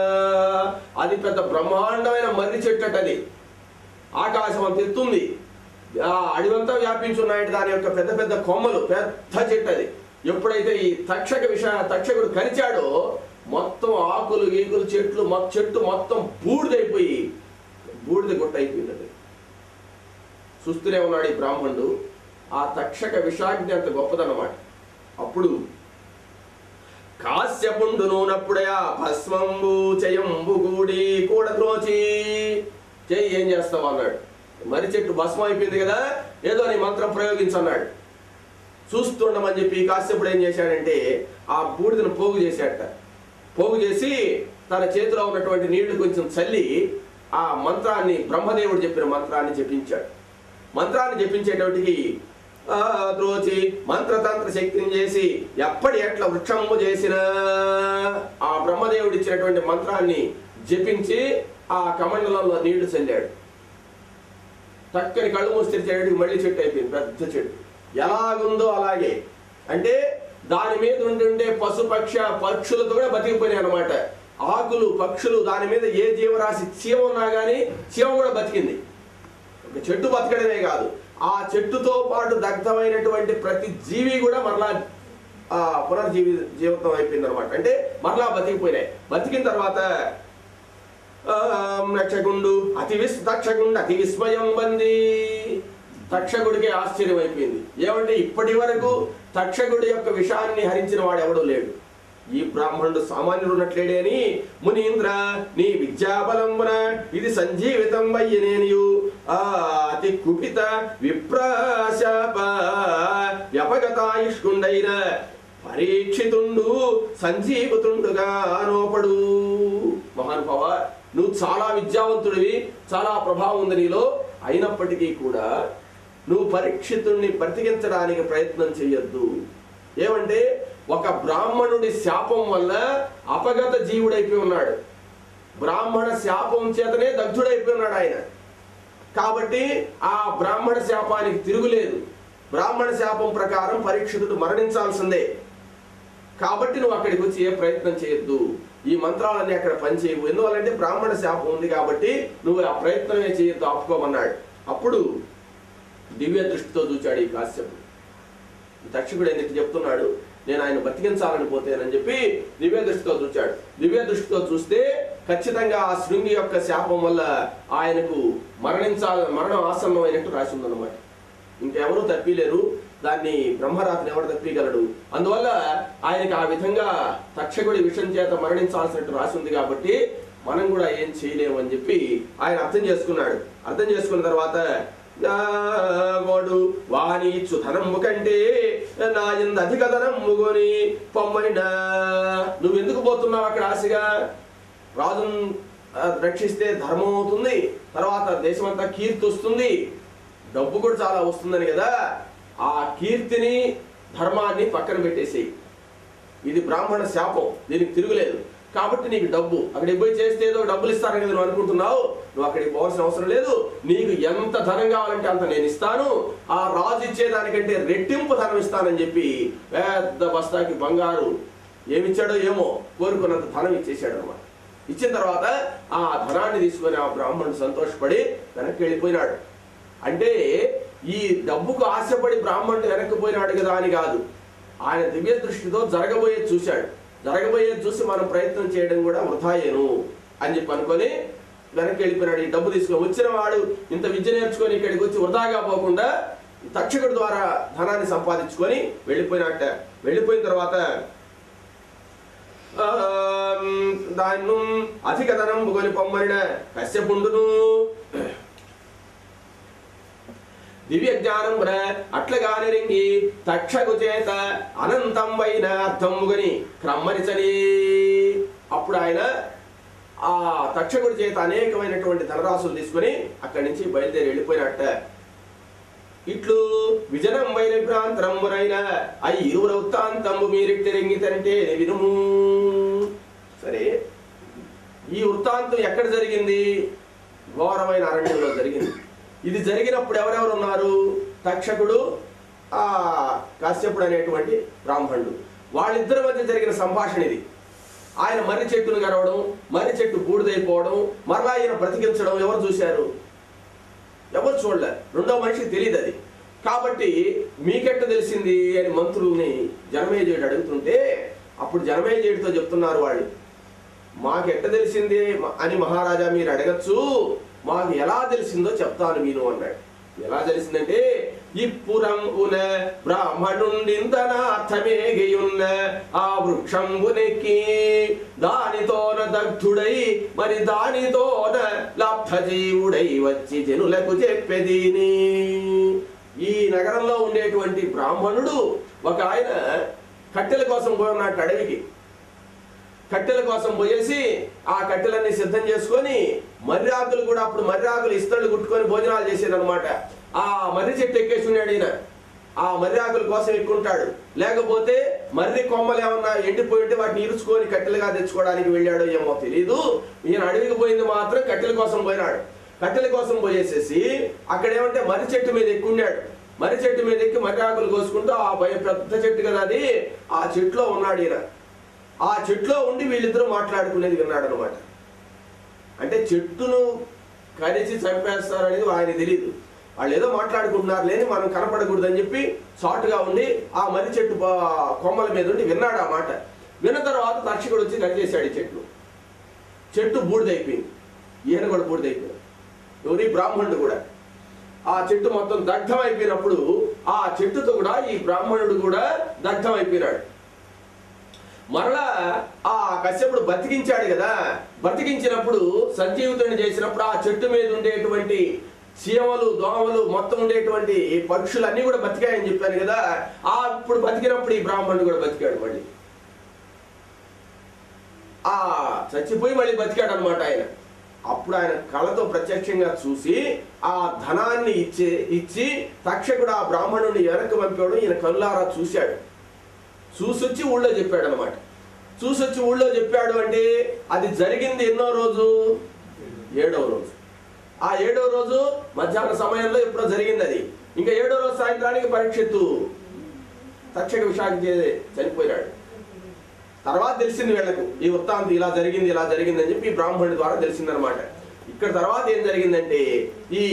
Speaker 1: అది పెద్ద బ్రహ్మాండమైన మర్రి చెట్టు అట అది ఆకాశం అంత ఎత్తుంది ఆ అడివంతా వ్యాపించున్నాయంటే దాని యొక్క పెద్ద పెద్ద కొమ్మలు పెద్ద చెట్టు అది ఎప్పుడైతే ఈ తక్షక విష తక్షకుడు కరిచాడో మొత్తం ఆకులు ఈకులు చెట్లు మొత్తం చెట్టు మొత్తం బూడిదైపోయి బూడిద గుట్ట అయిపోయింది అది చూస్తూనే ఉన్నాడు ఈ బ్రాహ్మణుడు ఆ తక్షక విషాగ్ని అంత గొప్పదన్నమాట అప్పుడు కాశ్యపుండు నూనప్పుడయా భస్మంబు చయంబు కూడి కూడ ద్రోచి చెయ్యి ఏం చేస్తావు అన్నాడు మరి చెట్టు భస్మం అయిపోయింది కదా ఏదో నీ మంత్రం ప్రయోగించన్నాడు చూస్తుండమని చెప్పి కాశ్యపుడు ఏం చేశాడంటే ఆ బూడిదను పోగు చేశాడట పోగు చేసి తన చేతిలో ఉన్నటువంటి నీళ్లు కొంచెం చల్లి ఆ మంత్రాన్ని బ్రహ్మదేవుడు చెప్పిన మంత్రాన్ని జపించాడు మంత్రాన్ని జపించేటప్పటికి ఆ ద్రోచి మంత్రతంత్ర శక్తిని చేసి ఎప్పటి ఎట్లా వృక్షము చేసిన ఆ బ్రహ్మదేవుడు ఇచ్చినటువంటి మంత్రాన్ని జపించి ఆ కమండలంలో నీళ్లు చల్లాడు చక్కని కళ్ళు మూసి తెరిచేటప్పటికి మళ్ళీ చెట్టు అయిపోయింది పెద్ద చెట్టు ఎలాగుందో అలాగే అంటే దాని మీద ఉంటుండే పశుపక్ష పక్షులతో కూడా బతికిపోయినాయి అనమాట ఆకులు పక్షులు దాని మీద ఏ జీవరాశి చీమ ఉన్నా కానీ చీమ కూడా బతికింది ఒక చెట్టు బతకడమే కాదు ఆ చెట్టుతో పాటు దగ్ధమైనటువంటి ప్రతి జీవి కూడా మరలా ఆ పునర్జీవి జీవితం అయిపోయింది అనమాట అంటే మరలా బతికిపోయినాయి బతికిన తర్వాత ఆం, రక్షకుండు అతి విస్ దక్షకుండు అతి విస్మయం బంది తక్షకుడికి ఆశ్చర్యం అయిపోయింది ఏమంటే ఇప్పటి వరకు తక్షకుడి యొక్క విషాన్ని హరించిన వాడు ఎవడూ లేడు ఈ బ్రాహ్మణుడు సామాన్యుడు ఉన్నట్లేడే అని మునీంద్ర నీ విద్యాబలంబున ఇది సంజీవితం వయ్యనేనియు ఆ అతి కుపిత విప్రాశాప వ్యపగతాయుష్కుండైన పరీక్షితుండు సంజీవితుండుగా ఆరోపడు మహానుభావ నువ్వు చాలా విద్యావంతుడివి చాలా ప్రభావం ఉంది నీలో అయినప్పటికీ కూడా నువ్వు పరీక్షితుణ్ణి బ్రతికించడానికి ప్రయత్నం చెయ్యొద్దు ఏమంటే ఒక బ్రాహ్మణుడి శాపం వల్ల అపగత జీవుడైపోయి ఉన్నాడు బ్రాహ్మణ శాపం చేతనే దగ్ధుడైపోయి ఉన్నాడు ఆయన కాబట్టి ఆ బ్రాహ్మణ శాపానికి తిరుగులేదు బ్రాహ్మణ శాపం ప్రకారం పరీక్షితుడు మరణించాల్సిందే కాబట్టి నువ్వు అక్కడికి వచ్చి ఏ ప్రయత్నం చేయొద్దు ఈ మంత్రాలన్నీ అక్కడ పనిచేయవు ఎందువల్లంటే బ్రాహ్మణ శాపం ఉంది కాబట్టి నువ్వు ఆ ప్రయత్నమే చేయొద్దు ఆపుకోమన్నాడు అప్పుడు దివ్య దృష్టితో చూచాడు ఈ కాశ్యపుడు దక్షకుడు ఎందుకు చెప్తున్నాడు నేను ఆయన బతికించాలని పోతేనని చెప్పి దివ్య దృష్టితో చూచాడు దివ్య దృష్టితో చూస్తే ఖచ్చితంగా ఆ శృంగి యొక్క శాపం వల్ల ఆయనకు మరణించాల మరణం ఆసన్నమైనట్టు రాసి ఉందన్నమాట ఇంకెవరూ తప్పిలేరు దాన్ని బ్రహ్మరాత్రి ఎవరు తప్పిగలడు అందువల్ల ఆయనకి ఆ విధంగా తక్షకుడి విషం చేత మరణించాల్సినట్టు రాసి ఉంది కాబట్టి మనం కూడా ఏం చేయలేము అని చెప్పి ఆయన అర్థం చేసుకున్నాడు అర్థం చేసుకున్న తర్వాత వాడు వాని ఇచ్చు ధనము కంటే నా ఎందు అధిక ధనము కొని పొమ్మనినా నువ్వెందుకు పోతున్నావు అక్కడ ఆశగా రాజును ఆ, రక్షిస్తే ధర్మం అవుతుంది తర్వాత దేశమంతా కీర్తి వస్తుంది డబ్బు కూడా చాలా వస్తుందని కదా ఆ కీర్తిని ధర్మాన్ని పక్కన పెట్టేసేయి ఇది బ్రాహ్మణ శాపం దీనికి తిరుగులేదు కాబట్టి నీకు డబ్బు అక్కడికి పోయి చేస్తే ఏదో డబ్బులు ఇస్తారని కదా నువ్వు అనుకుంటున్నావు నువ్వు అక్కడికి పోవాల్సిన అవసరం లేదు నీకు ఎంత ధనం కావాలంటే అంత నేను ఇస్తాను ఆ రాజు ఇచ్చేదానికంటే రెట్టింపు ధనం ఇస్తానని చెప్పి పెద్ద బస్తాకి బంగారు ఏమిచ్చాడో ఏమో కోరుకున్నంత ధనం ఇచ్చేసాడు అనమాట ఇచ్చిన తర్వాత ఆ ధనాన్ని తీసుకొని ఆ బ్రాహ్మణుడు సంతోషపడి వెనక్కి వెళ్ళిపోయినాడు అంటే ఈ డబ్బుకు ఆశపడి బ్రాహ్మణుడు వెనక్కి పోయినాడు కదా అని కాదు ఆయన దివ్య దృష్టితో జరగబోయేది చూశాడు జరగబోయేది చూసి మనం ప్రయత్నం చేయడం కూడా వృధాయేను అని చెప్పి అనుకొని వెనక్కి వెళ్ళిపోయినాడు ఈ డబ్బు తీసుకొని వచ్చిన వాడు ఇంత విద్య నేర్చుకొని ఇక్కడికి వచ్చి వృధాగా పోకుండా ఈ తక్షకుడి ద్వారా ధనాన్ని సంపాదించుకొని వెళ్ళిపోయినట్ట వెళ్ళిపోయిన తర్వాత ఆం, దాన్ని అధిక ధనం కొని పొమ్మరిన కశ్యపుండును దివ్య జ్ఞానం అట్లగాని రింగి తక్షకు చేత అనంతం వైన అర్థముగని క్రమ్మరిచని అప్పుడు ఆయన ఆ తక్షకుడి చేత అనేకమైనటువంటి ధనరాశులు తీసుకొని అక్కడి నుంచి బయలుదేరి వెళ్ళిపోయినట్ట ఇట్లు విజనం వైన భ్రాంతరంబునైన అయి ఇరువుర వృత్తాంతంబు మీరిట్టి రంగితంటే వినుము సరే ఈ వృత్తాంతం ఎక్కడ జరిగింది ఘోరమైన అరణ్యంలో జరిగింది ఇది జరిగినప్పుడు ఎవరెవరు ఉన్నారు తక్షకుడు ఆ కాశ్యపుడు అనేటువంటి బ్రాహ్మణుడు వాళ్ళిద్దరి మధ్య జరిగిన సంభాషణ ఇది ఆయన మర్రి చెట్టును గరవడం మర్రి చెట్టు బూడిదైపోవడం మరలా ఆయన బ్రతికించడం ఎవరు చూశారు ఎవరు చూడలే రెండో మనిషికి తెలియదు అది కాబట్టి మీకెట్ట తెలిసింది అని మంత్రుల్ని జనమేజయుడు అడుగుతుంటే అప్పుడు జనమేజయుడితో చెప్తున్నారు వాళ్ళు మాకెట్ట తెలిసింది అని మహారాజా మీరు అడగచ్చు మాకు ఎలా తెలిసిందో చెప్తాను మీరు అన్నాడు ఎలా తెలిసిందంటే ఇప్పురంబున బ్రాహ్మణుండింతనార్థమేగియున్న ఆ వృక్షంబునెక్కి దానితోన దగ్ధుడై మరి దానితోన లబ్ధజీవుడై వచ్చి జనులకు చెప్పెదీని ఈ నగరంలో ఉండేటువంటి బ్రాహ్మణుడు ఒక ఆయన కట్టెల కోసం పోయినట్టు అడవికి కట్టెల కోసం పోయేసి ఆ కట్టెలన్నీ సిద్ధం చేసుకొని మర్రి ఆకులు కూడా అప్పుడు మర్రి ఆకులు ఇస్తళ్ళు కుట్టుకొని భోజనాలు చేసేదన్నమాట ఆ మర్రి చెట్టు ఎక్కేసి ఉన్నాడు ఈయన ఆ మర్రి ఆకుల కోసం ఎక్కుంటాడు లేకపోతే మర్రి కొమ్మలు ఏమన్నా ఎండిపోయి ఉంటే వాటిని ఇరుచుకొని కట్టెలుగా తెచ్చుకోవడానికి వెళ్ళాడో ఏమో తెలియదు ఈయన అడవికి పోయింది మాత్రం కట్టెల కోసం పోయినాడు కట్టెల కోసం పోయేసేసి అక్కడ ఏమంటే మర్రి చెట్టు మీద ఎక్కున్నాడు మర్రి చెట్టు మీద ఎక్కి మర్రి ఆకులు కోసుకుంటూ ఆ భయ పెద్ద చెట్టు కదా అది ఆ చెట్టులో ఉన్నాడు ఈయన ఆ చెట్లో ఉండి వీళ్ళిద్దరూ మాట్లాడుకునేది విన్నాడు అనమాట అంటే చెట్టును కరిచి చంపేస్తారు అనేది ఆయన తెలియదు వాళ్ళు ఏదో మాట్లాడుకుంటున్నారు లేని మనం కనపడకూడదని చెప్పి చాటుగా ఉండి ఆ మర్రి చెట్టు పా- కొమ్మల మీద ఉండి విన్నాడు ఆ మాట విన్న తర్వాత దక్షకుడు వచ్చి కరిచేశాడు ఈ చెట్లు చెట్టు బూడిదైపోయింది ఈయన కూడా బూడిదైపోయింది ఎవరి బ్రాహ్మణుడు కూడా ఆ చెట్టు మొత్తం దగ్ధం అయిపోయినప్పుడు ఆ చెట్టుతో కూడా ఈ బ్రాహ్మణుడు కూడా దగ్ధం అయిపోయినాడు మరలా ఆ కశ్యపుడు బతికించాడు కదా బతికించినప్పుడు సంజీవితుడిని చేసినప్పుడు ఆ చెట్టు మీద ఉండేటువంటి చీమలు దోమలు మొత్తం ఉండేటువంటి పక్షులు అన్ని కూడా బతికాయని చెప్పాను కదా ఆ ఇప్పుడు బతికినప్పుడు ఈ బ్రాహ్మణుడు కూడా బతికాడు మళ్ళీ ఆ చచ్చిపోయి మళ్ళీ బతికాడు అనమాట ఆయన అప్పుడు ఆయన కళతో ప్రత్యక్షంగా చూసి ఆ ధనాన్ని ఇచ్చే ఇచ్చి తక్షకుడు ఆ బ్రాహ్మణుడిని వెనక్కి పంపాడు ఈయన కళ్ళారా చూశాడు చూసొచ్చి ఊళ్ళో చెప్పాడు అనమాట చూసొచ్చి ఊళ్ళో చెప్పాడు అంటే అది జరిగింది ఎన్నో రోజు ఏడవ రోజు ఆ ఏడవ రోజు మధ్యాహ్న సమయంలో ఎప్పుడో జరిగింది అది ఇంకా ఏడో రోజు సాయంత్రానికి పరీక్షిత్తు తక్షక విషాఖ చనిపోయినాడు తర్వాత తెలిసింది వీళ్ళకు ఈ వృత్తాంతం ఇలా జరిగింది ఇలా జరిగింది అని చెప్పి ఈ బ్రాహ్మణుడి ద్వారా తెలిసిందనమాట ఇక్కడ తర్వాత ఏం జరిగిందంటే ఈ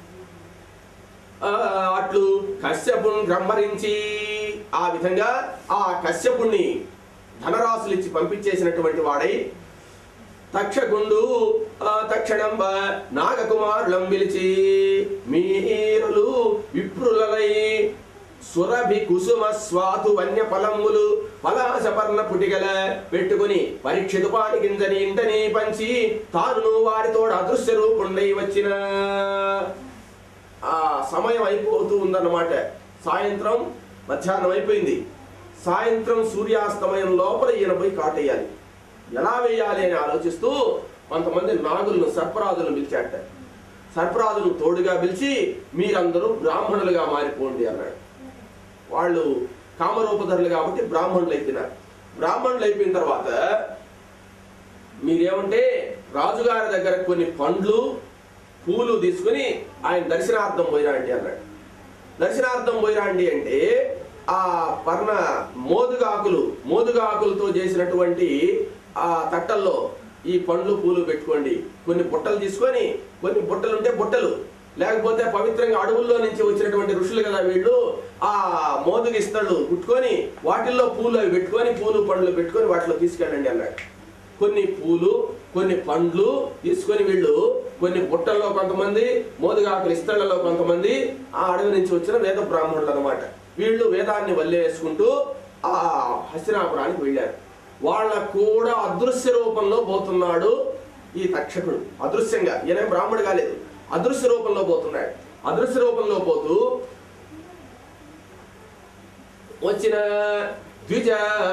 Speaker 1: ఆ, అట్లు కశ్యపుని గ్రమ్మరించి ఆ విధంగా ఆ కశ్యపుణ్ణి ధనరాశులు ఇచ్చి పంపించేసినటువంటి వాడై తక్షగుండు ఆ తక్షణంబ నాగకుమారులం పిలిచి మీరులు విప్రులలై సురభి కుసుమ స్వాతు వన్య ఫలములు పలాసపర్ణ పుటిగల పెట్టుకుని పరీక్షితు పాటి గింజని ఇంటని పంచి తాను వారితో అదృశ్య రూపుండై వచ్చిన ఆ సమయం అయిపోతూ ఉందన్నమాట సాయంత్రం మధ్యాహ్నం అయిపోయింది సాయంత్రం సూర్యాస్తమయం లోపల ఈయన పోయి కాటేయాలి ఎలా వేయాలి అని ఆలోచిస్తూ కొంతమంది నాగులను సర్పరాజులను పిలిచాట సర్పరాజులను తోడుగా పిలిచి మీరందరూ బ్రాహ్మణులుగా మారిపోండి అన్నాడు వాళ్ళు కామరూపధరులు కాబట్టి బ్రాహ్మణులు అయిపోయినారు బ్రాహ్మణులు అయిపోయిన తర్వాత మీరేమంటే రాజుగారి దగ్గర కొన్ని పండ్లు పూలు తీసుకుని ఆయన దర్శనార్థం పోయిరాండి అన్నాడు దర్శనార్థం పోయిరాండి అంటే ఆ పర్ణ మోదుగాకులు మోదుగాకులతో చేసినటువంటి ఆ తట్టల్లో ఈ పండ్లు పూలు పెట్టుకోండి కొన్ని బుట్టలు తీసుకొని కొన్ని బుట్టలు ఉంటే బుట్టలు లేకపోతే పవిత్రంగా అడవుల్లో నుంచి వచ్చినటువంటి ఋషులు కదా వీళ్ళు ఆ మోదుగ ఇస్తళ్ళు కుట్టుకొని వాటిల్లో పూలు అవి పెట్టుకొని పూలు పండ్లు పెట్టుకొని వాటిలో తీసుకెళ్ళండి అన్నాడు కొన్ని పూలు కొన్ని పండ్లు తీసుకొని వీళ్ళు కొన్ని బుట్టల్లో కొంతమంది మోదుగాకులు ఇస్తళ్లలో కొంతమంది ఆ అడవి నుంచి వచ్చిన వేద బ్రాహ్మణులు అనమాట వీళ్ళు వేదాన్ని వల్లేసుకుంటూ ఆ హస్తినాపురానికి వెళ్ళారు వాళ్ళ కూడా అదృశ్య రూపంలో పోతున్నాడు ఈ తక్షకుడు అదృశ్యంగా ఈయన బ్రాహ్మడు కాలేదు అదృశ్య రూపంలో పోతున్నాడు అదృశ్య రూపంలో పోతూ వచ్చిన ద్విజ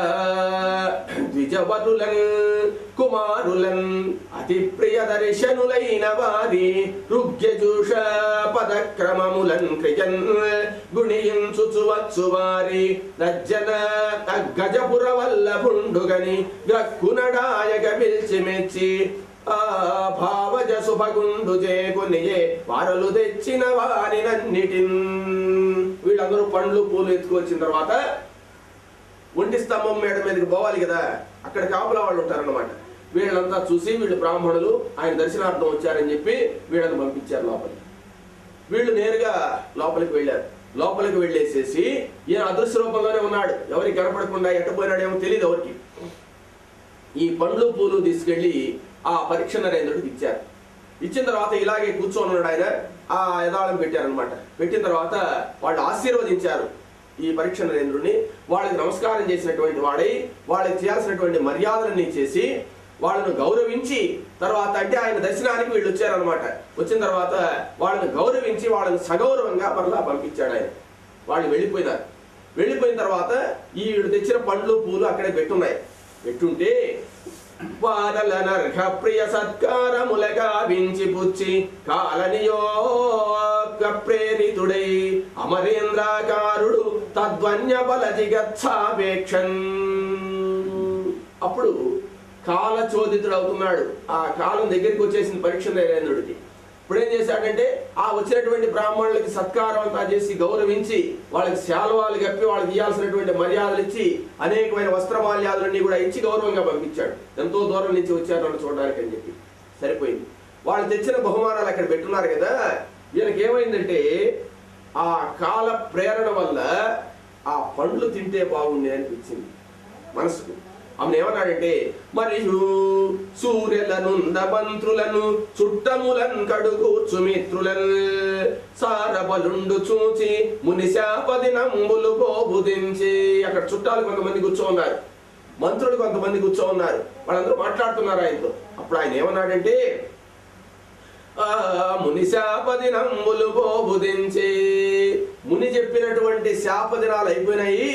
Speaker 1: ద్విజవరులన్ కుమారులన్ అతి ప్రియ దర్శనులైన వారి రుగ్యజూష పదక్రమములన్ క్రియన్ గుణియించుచు వచ్చు వారి రజ్జన గజపుర వల్ల పుండుగని గ్రక్కునడాయగ పిలిచి మెచ్చి ఆ భావజ శుభగుండు చేకొనియే వారలు తెచ్చిన వారినన్నిటిన్ వీళ్ళందరూ పండ్లు పూలు ఎత్తుకొచ్చిన తర్వాత ఒంటి స్తంభం మేడ మీదకి పోవాలి కదా అక్కడ కాపులా వాళ్ళు ఉంటారన్నమాట వీళ్ళంతా చూసి వీళ్ళు బ్రాహ్మణులు ఆయన దర్శనార్థం వచ్చారని చెప్పి వీళ్ళని పంపించారు లోపలికి వీళ్ళు నేరుగా లోపలికి వెళ్ళారు లోపలికి వెళ్ళేసేసి ఈయన అదృశ్య రూపంలోనే ఉన్నాడు ఎవరికి కనపడకుండా ఎట్టపోయినాడేమో తెలియదు ఎవరికి ఈ పండ్లు పూలు తీసుకెళ్లి ఆ పరీక్ష నరేంద్రుడికి ఇచ్చారు ఇచ్చిన తర్వాత ఇలాగే కూర్చొని ఉన్నాడు ఆయన ఆ యథాళం పెట్టారనమాట పెట్టిన తర్వాత వాళ్ళు ఆశీర్వదించారు ఈ పరీక్ష నరేంద్రుడిని వాళ్ళకి నమస్కారం చేసినటువంటి వాడై వాళ్ళకి చేయాల్సినటువంటి మర్యాదలన్నీ చేసి వాళ్ళను గౌరవించి తర్వాత అంటే ఆయన దర్శనానికి వీళ్ళు వచ్చారనమాట వచ్చిన తర్వాత వాళ్ళని గౌరవించి వాళ్ళని సగౌరవంగా మరలా పంపించాడు ఆయన వాళ్ళు వెళ్ళిపోయినారు వెళ్ళిపోయిన తర్వాత ఈ వీడు తెచ్చిన పండ్లు పూలు అక్కడే పెట్టున్నాయి పెట్టుంటే వారలనర్హ ప్రియ సత్కారములగా వించి పుచ్చి కాలనియోగ ప్రేరితుడై అమరేంద్రాకారుడు తద్వన్య బల జిగత్సాపేక్షన్ అప్పుడు కాలచోదితుడు అవుతున్నాడు ఆ కాలం దగ్గరికి వచ్చేసింది పరీక్ష నరేంద్రుడికి ఇప్పుడు ఏం చేశాడంటే ఆ వచ్చినటువంటి బ్రాహ్మణులకి సత్కారం అంతా చేసి గౌరవించి వాళ్ళకి శాలువాలు కప్పి వాళ్ళకి ఇవ్వాల్సినటువంటి మర్యాదలు ఇచ్చి అనేకమైన వస్త్రమాల్యాదులన్నీ కూడా ఇచ్చి గౌరవంగా పంపించాడు ఎంతో దూరం నుంచి వచ్చారు నన్ను చూడడానికి అని చెప్పి సరిపోయింది వాళ్ళు తెచ్చిన బహుమానాలు అక్కడ పెట్టున్నారు కదా వీళ్ళకి ఏమైందంటే ఆ కాల ప్రేరణ వల్ల ఆ పండ్లు తింటే బాగుంది అనిపించింది మనసుకు ఆమె ఏమన్నాడంటే మరియు సూర్యులనుంద మంత్రులను చుట్టములన్ కడుగూర్చు మిత్రులన్ సారబలుండు చూచి మునిశాపది నంబులు పోబుదించి అక్కడ చుట్టాలు కొంతమంది కూర్చో ఉన్నారు మంత్రులు కొంతమంది కూర్చో ఉన్నారు వాళ్ళందరూ మాట్లాడుతున్నారు ఆయనతో అప్పుడు ఆయన ఏమన్నాడంటే ఆ ముని శాపదినంబులు పోబుదించి ముని చెప్పినటువంటి శాపదినాలు అయిపోయినాయి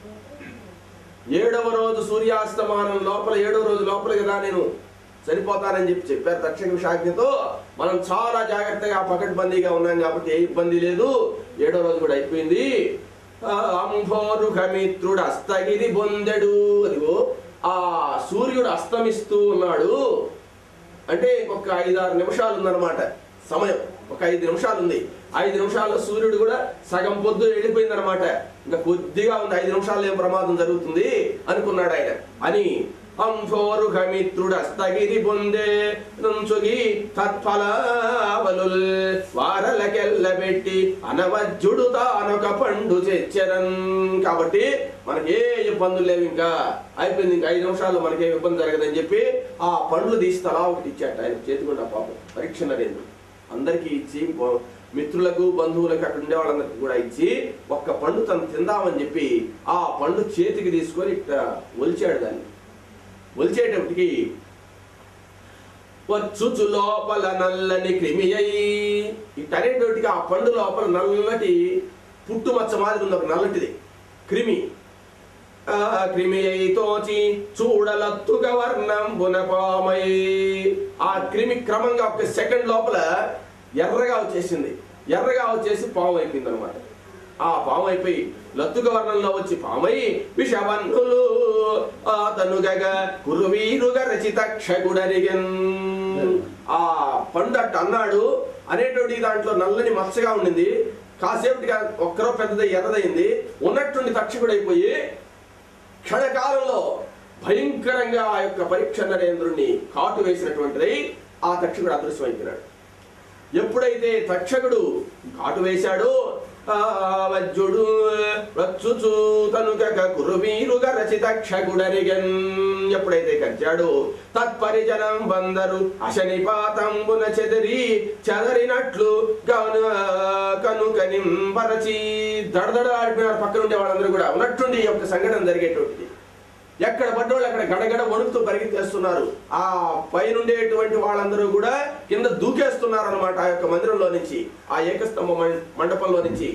Speaker 1: ఏడవ రోజు సూర్యాస్తమానం లోపల ఏడవ రోజు లోపల కదా నేను చనిపోతానని చెప్పి చెప్పారు తక్షణ విషాజ్ఞతో మనం చాలా జాగ్రత్తగా పకడ్బందీగా ఉన్నాం కాబట్టి ఏ ఇబ్బంది లేదు ఏడో రోజు కూడా అయిపోయింది ఆ, అంభోరుఖమిత్రుడు అస్తగిరి బొందెడు అదిగో ఆ సూర్యుడు అస్తమిస్తూ ఉన్నాడు అంటే ఇంకొక ఐదారు నిమిషాలు ఉందన్నమాట సమయం ఒక ఐదు నిమిషాలు ఉంది ఐదు నిమిషాల్లో సూర్యుడు కూడా సగం పొద్దు వెళ్ళిపోయింది అనమాట ఇంకా కొద్దిగా ఉంది ఐదు నిమిషాల్లో ఏం ప్రమాదం జరుగుతుంది అనుకున్నాడు ఆయన అని అంఫోరుఘమిత్రుడు అస్తగిరి పొందే నుంచుగి తత్ఫలావలు వారలకెల్లబెట్టి అనవజ్జుడు తానొక పండు చెచ్చరన్ కాబట్టి మనకి ఏ ఇబ్బందులు లేవు ఇంకా అయిపోయింది ఇంకా ఐదు నిమిషాల్లో మనకేం ఇబ్బంది జరగదని చెప్పి ఆ పండ్లు తీసి తలా ఒకటి ఇచ్చాట ఆయన చేతికుండా పాపం పరీక్ష నరేంద్రుడు అందరికీ ఇచ్చి బ- మిత్రులకు బంధువులకు అక్కడ ఉండే వాళ్ళందరికీ కూడా ఇచ్చి ఒక్క పండు తను తిందామని చెప్పి ఆ పండు చేతికి తీసుకొని ఇట్లా ఒలిచాడు దాన్ని ఒలిచేటప్పటికి వచ్చుచు లోపల నల్లని క్రిమి అయి ఇటనేటోటికి ఆ పండు లోపల నల్లటి పుట్టుమచ్చ మాదిరి ఉంది ఒక నల్లటిది క్రిమి ఆ క్రిమి అయి తోచి చూడలత్తుగా వర్ణం బునపామై ఆ క్రిమి క్రమంగా ఒక సెకండ్ లోపల ఎర్రగా వచ్చేసింది ఎర్రగా వచ్చేసి పాము అయిపోయింది అనమాట ఆ పాము అయిపోయి లత్తుక వర్ణంలో వచ్చి పామై విషవన్నులు అతను గగ కురువీరుగ రచిత క్షగుడరిగన్ ఆ పండు అట్ట అన్నాడు అనేటువంటి దాంట్లో నల్లని మచ్చగా ఉండింది కాసేపటిగా ఒక్కరో పెద్దది ఎర్రదైంది ఉన్నట్టుండి తక్షకుడైపోయి క్షణకాలంలో భయంకరంగా ఆ యొక్క పరీక్ష నరేంద్రుణ్ణి కాటు వేసినటువంటిది ఆ తక్షకుడు అదృశ్యమైపోయినాడు ఎప్పుడైతే తక్షకుడు కాటు వేశాడో ఆ వజ్జుడు రచ్చుచు తనుకక కురువీరుగ రచిత క్షగుడరిగన్ ఎప్పుడైతే కచ్చాడో తత్పరిజనం బందరు అశనిపాతంబున చెదిరి చెదరినట్లు గను కనుక నింపరచి దడదడ ఆడిపోయినారు పక్కన ఉండే వాళ్ళందరూ కూడా ఉన్నట్టుండి ఈ యొక్క సంఘటన జరిగేటువంటిది ఎక్కడ పడ్డోళ్ళు అక్కడ గడగడ వణుకుతూ పరిగెత్తేస్తున్నారు ఆ పైనుండేటువంటి వాళ్ళందరూ కూడా కింద దూకేస్తున్నారు అనమాట ఆ యొక్క మందిరంలో నుంచి ఆ ఏకస్తంభ మం- మండపంలో నుంచి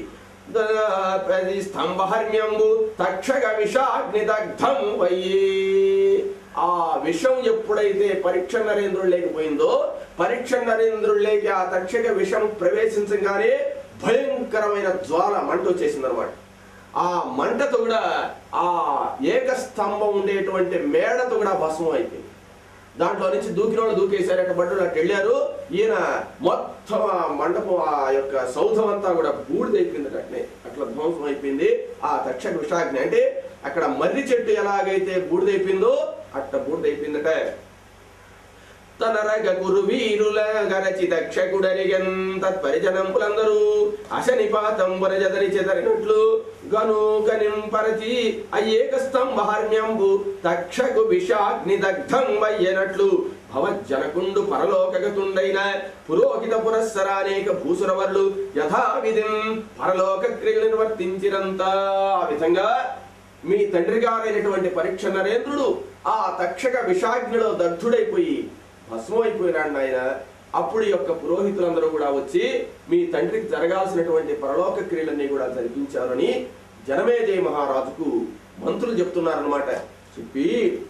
Speaker 1: ద- స్తంభహర్మ్యంబు తక్షక విషాగ్ని దగ్ధం వయ్యి ఆ విషం ఎప్పుడైతే పరీక్ష నరేంద్రుడు లేకపోయిందో పరీక్ష నరేంద్రుడు లేక ఆ తక్షక విషం ప్రవేశించగానే భయంకరమైన జ్వాల మంట వచ్చేసింది అనమాట ఆ మంటతో కూడా ఆ ఏకస్తంభం ఉండేటువంటి మేడతో కూడా భస్మం అయిపోయింది దాంట్లో నుంచి దూకిన వాళ్ళు దూకేశారు అక్కడ బడ్డలు అటు వెళ్ళారు ఈయన మొత్తం ఆ మండపం ఆ యొక్క సౌధం అంతా కూడా బూడిదైపోయింది అట్నే అట్లా ధ్వంసం అయిపోయింది ఆ తక్షక విషాగ్ని అంటే అక్కడ మర్రి చెట్టు ఎలాగైతే బూడిదైపోయిందో అట్ట బూడిదైపోయిందట తన రగ గురు వీరుల గరచి దక్షకుడరిగన్ తత్పరిజనంపులందరూ అశనిపాతంబుర జదరి చెదరినట్లు గను కనింపరచి అయ్యేక స్తంభహార్మ్యంబు తక్షకు విషాగ్ని దగ్ధం వయ్యనట్లు భవజ్జనకుండు పరలోకగతుండైన పురోహిత పురస్సరానేక భూసురవర్లు యథావిధిం పరలోక క్రియలు నిర్వర్తించిరంతా ఆ విధంగా మీ తండ్రి గారైనటువంటి పరీక్ష నరేంద్రుడు ఆ తక్షక విషాగ్నిలో దగ్ధుడైపోయి భస్మైపోయినాడు ఆయన అప్పుడు ఈ యొక్క పురోహితులందరూ కూడా వచ్చి మీ తండ్రికి జరగాల్సినటువంటి పరలోక క్రియలన్నీ కూడా జరిపించారని జనమేజయ మహారాజుకు మంత్రులు చెప్తున్నారన్నమాట చెప్పి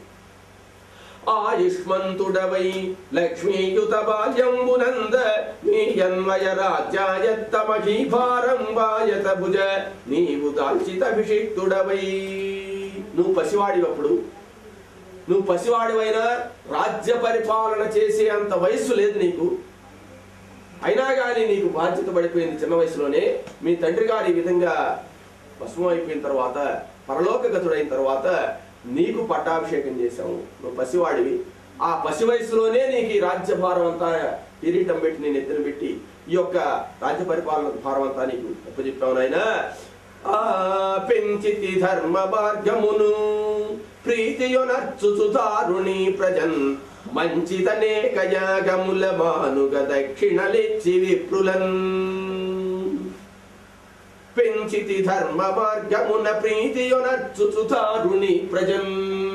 Speaker 1: ఆయుష్మంతుడవై లక్ష్మీయుత బాల్యంబునంద మీ అన్వయ రాజ్యాయత్తమహీభారం వాయత భుజ నీవు దాల్చిత అభిషిక్తుడవై నువ్వు పసివాడివప్పుడు నువ్వు పసివాడివైనా రాజ్య పరిపాలన చేసే అంత వయస్సు లేదు నీకు అయినా కానీ నీకు బాధ్యత పడిపోయింది చిన్న వయసులోనే మీ తండ్రి గారు ఈ విధంగా భస్మం అయిపోయిన తర్వాత పరలోకగతుడైన తర్వాత నీకు పట్టాభిషేకం చేశాము నువ్వు పసివాడివి ఆ పసి వయసులోనే నీకు ఈ రాజ్య భారం అంతా కిరీటం పెట్టి నేను ఎత్తున పెట్టి ఈ యొక్క రాజ్య పరిపాలన భారం అంతా నీకు అప్పచెప్పావు నాయన ఆ పెంచితి ధర్మ మార్గమును ప్రీతియొనర్చు సుధారుణి ప్రజన్ మంచితనేక యాగముల మానుగ దక్షిణలిచ్చి విప్రులన్ పెంచితి ధర్మ మార్గమున ప్రీతియొనర్చు సుధారుణి ప్రజన్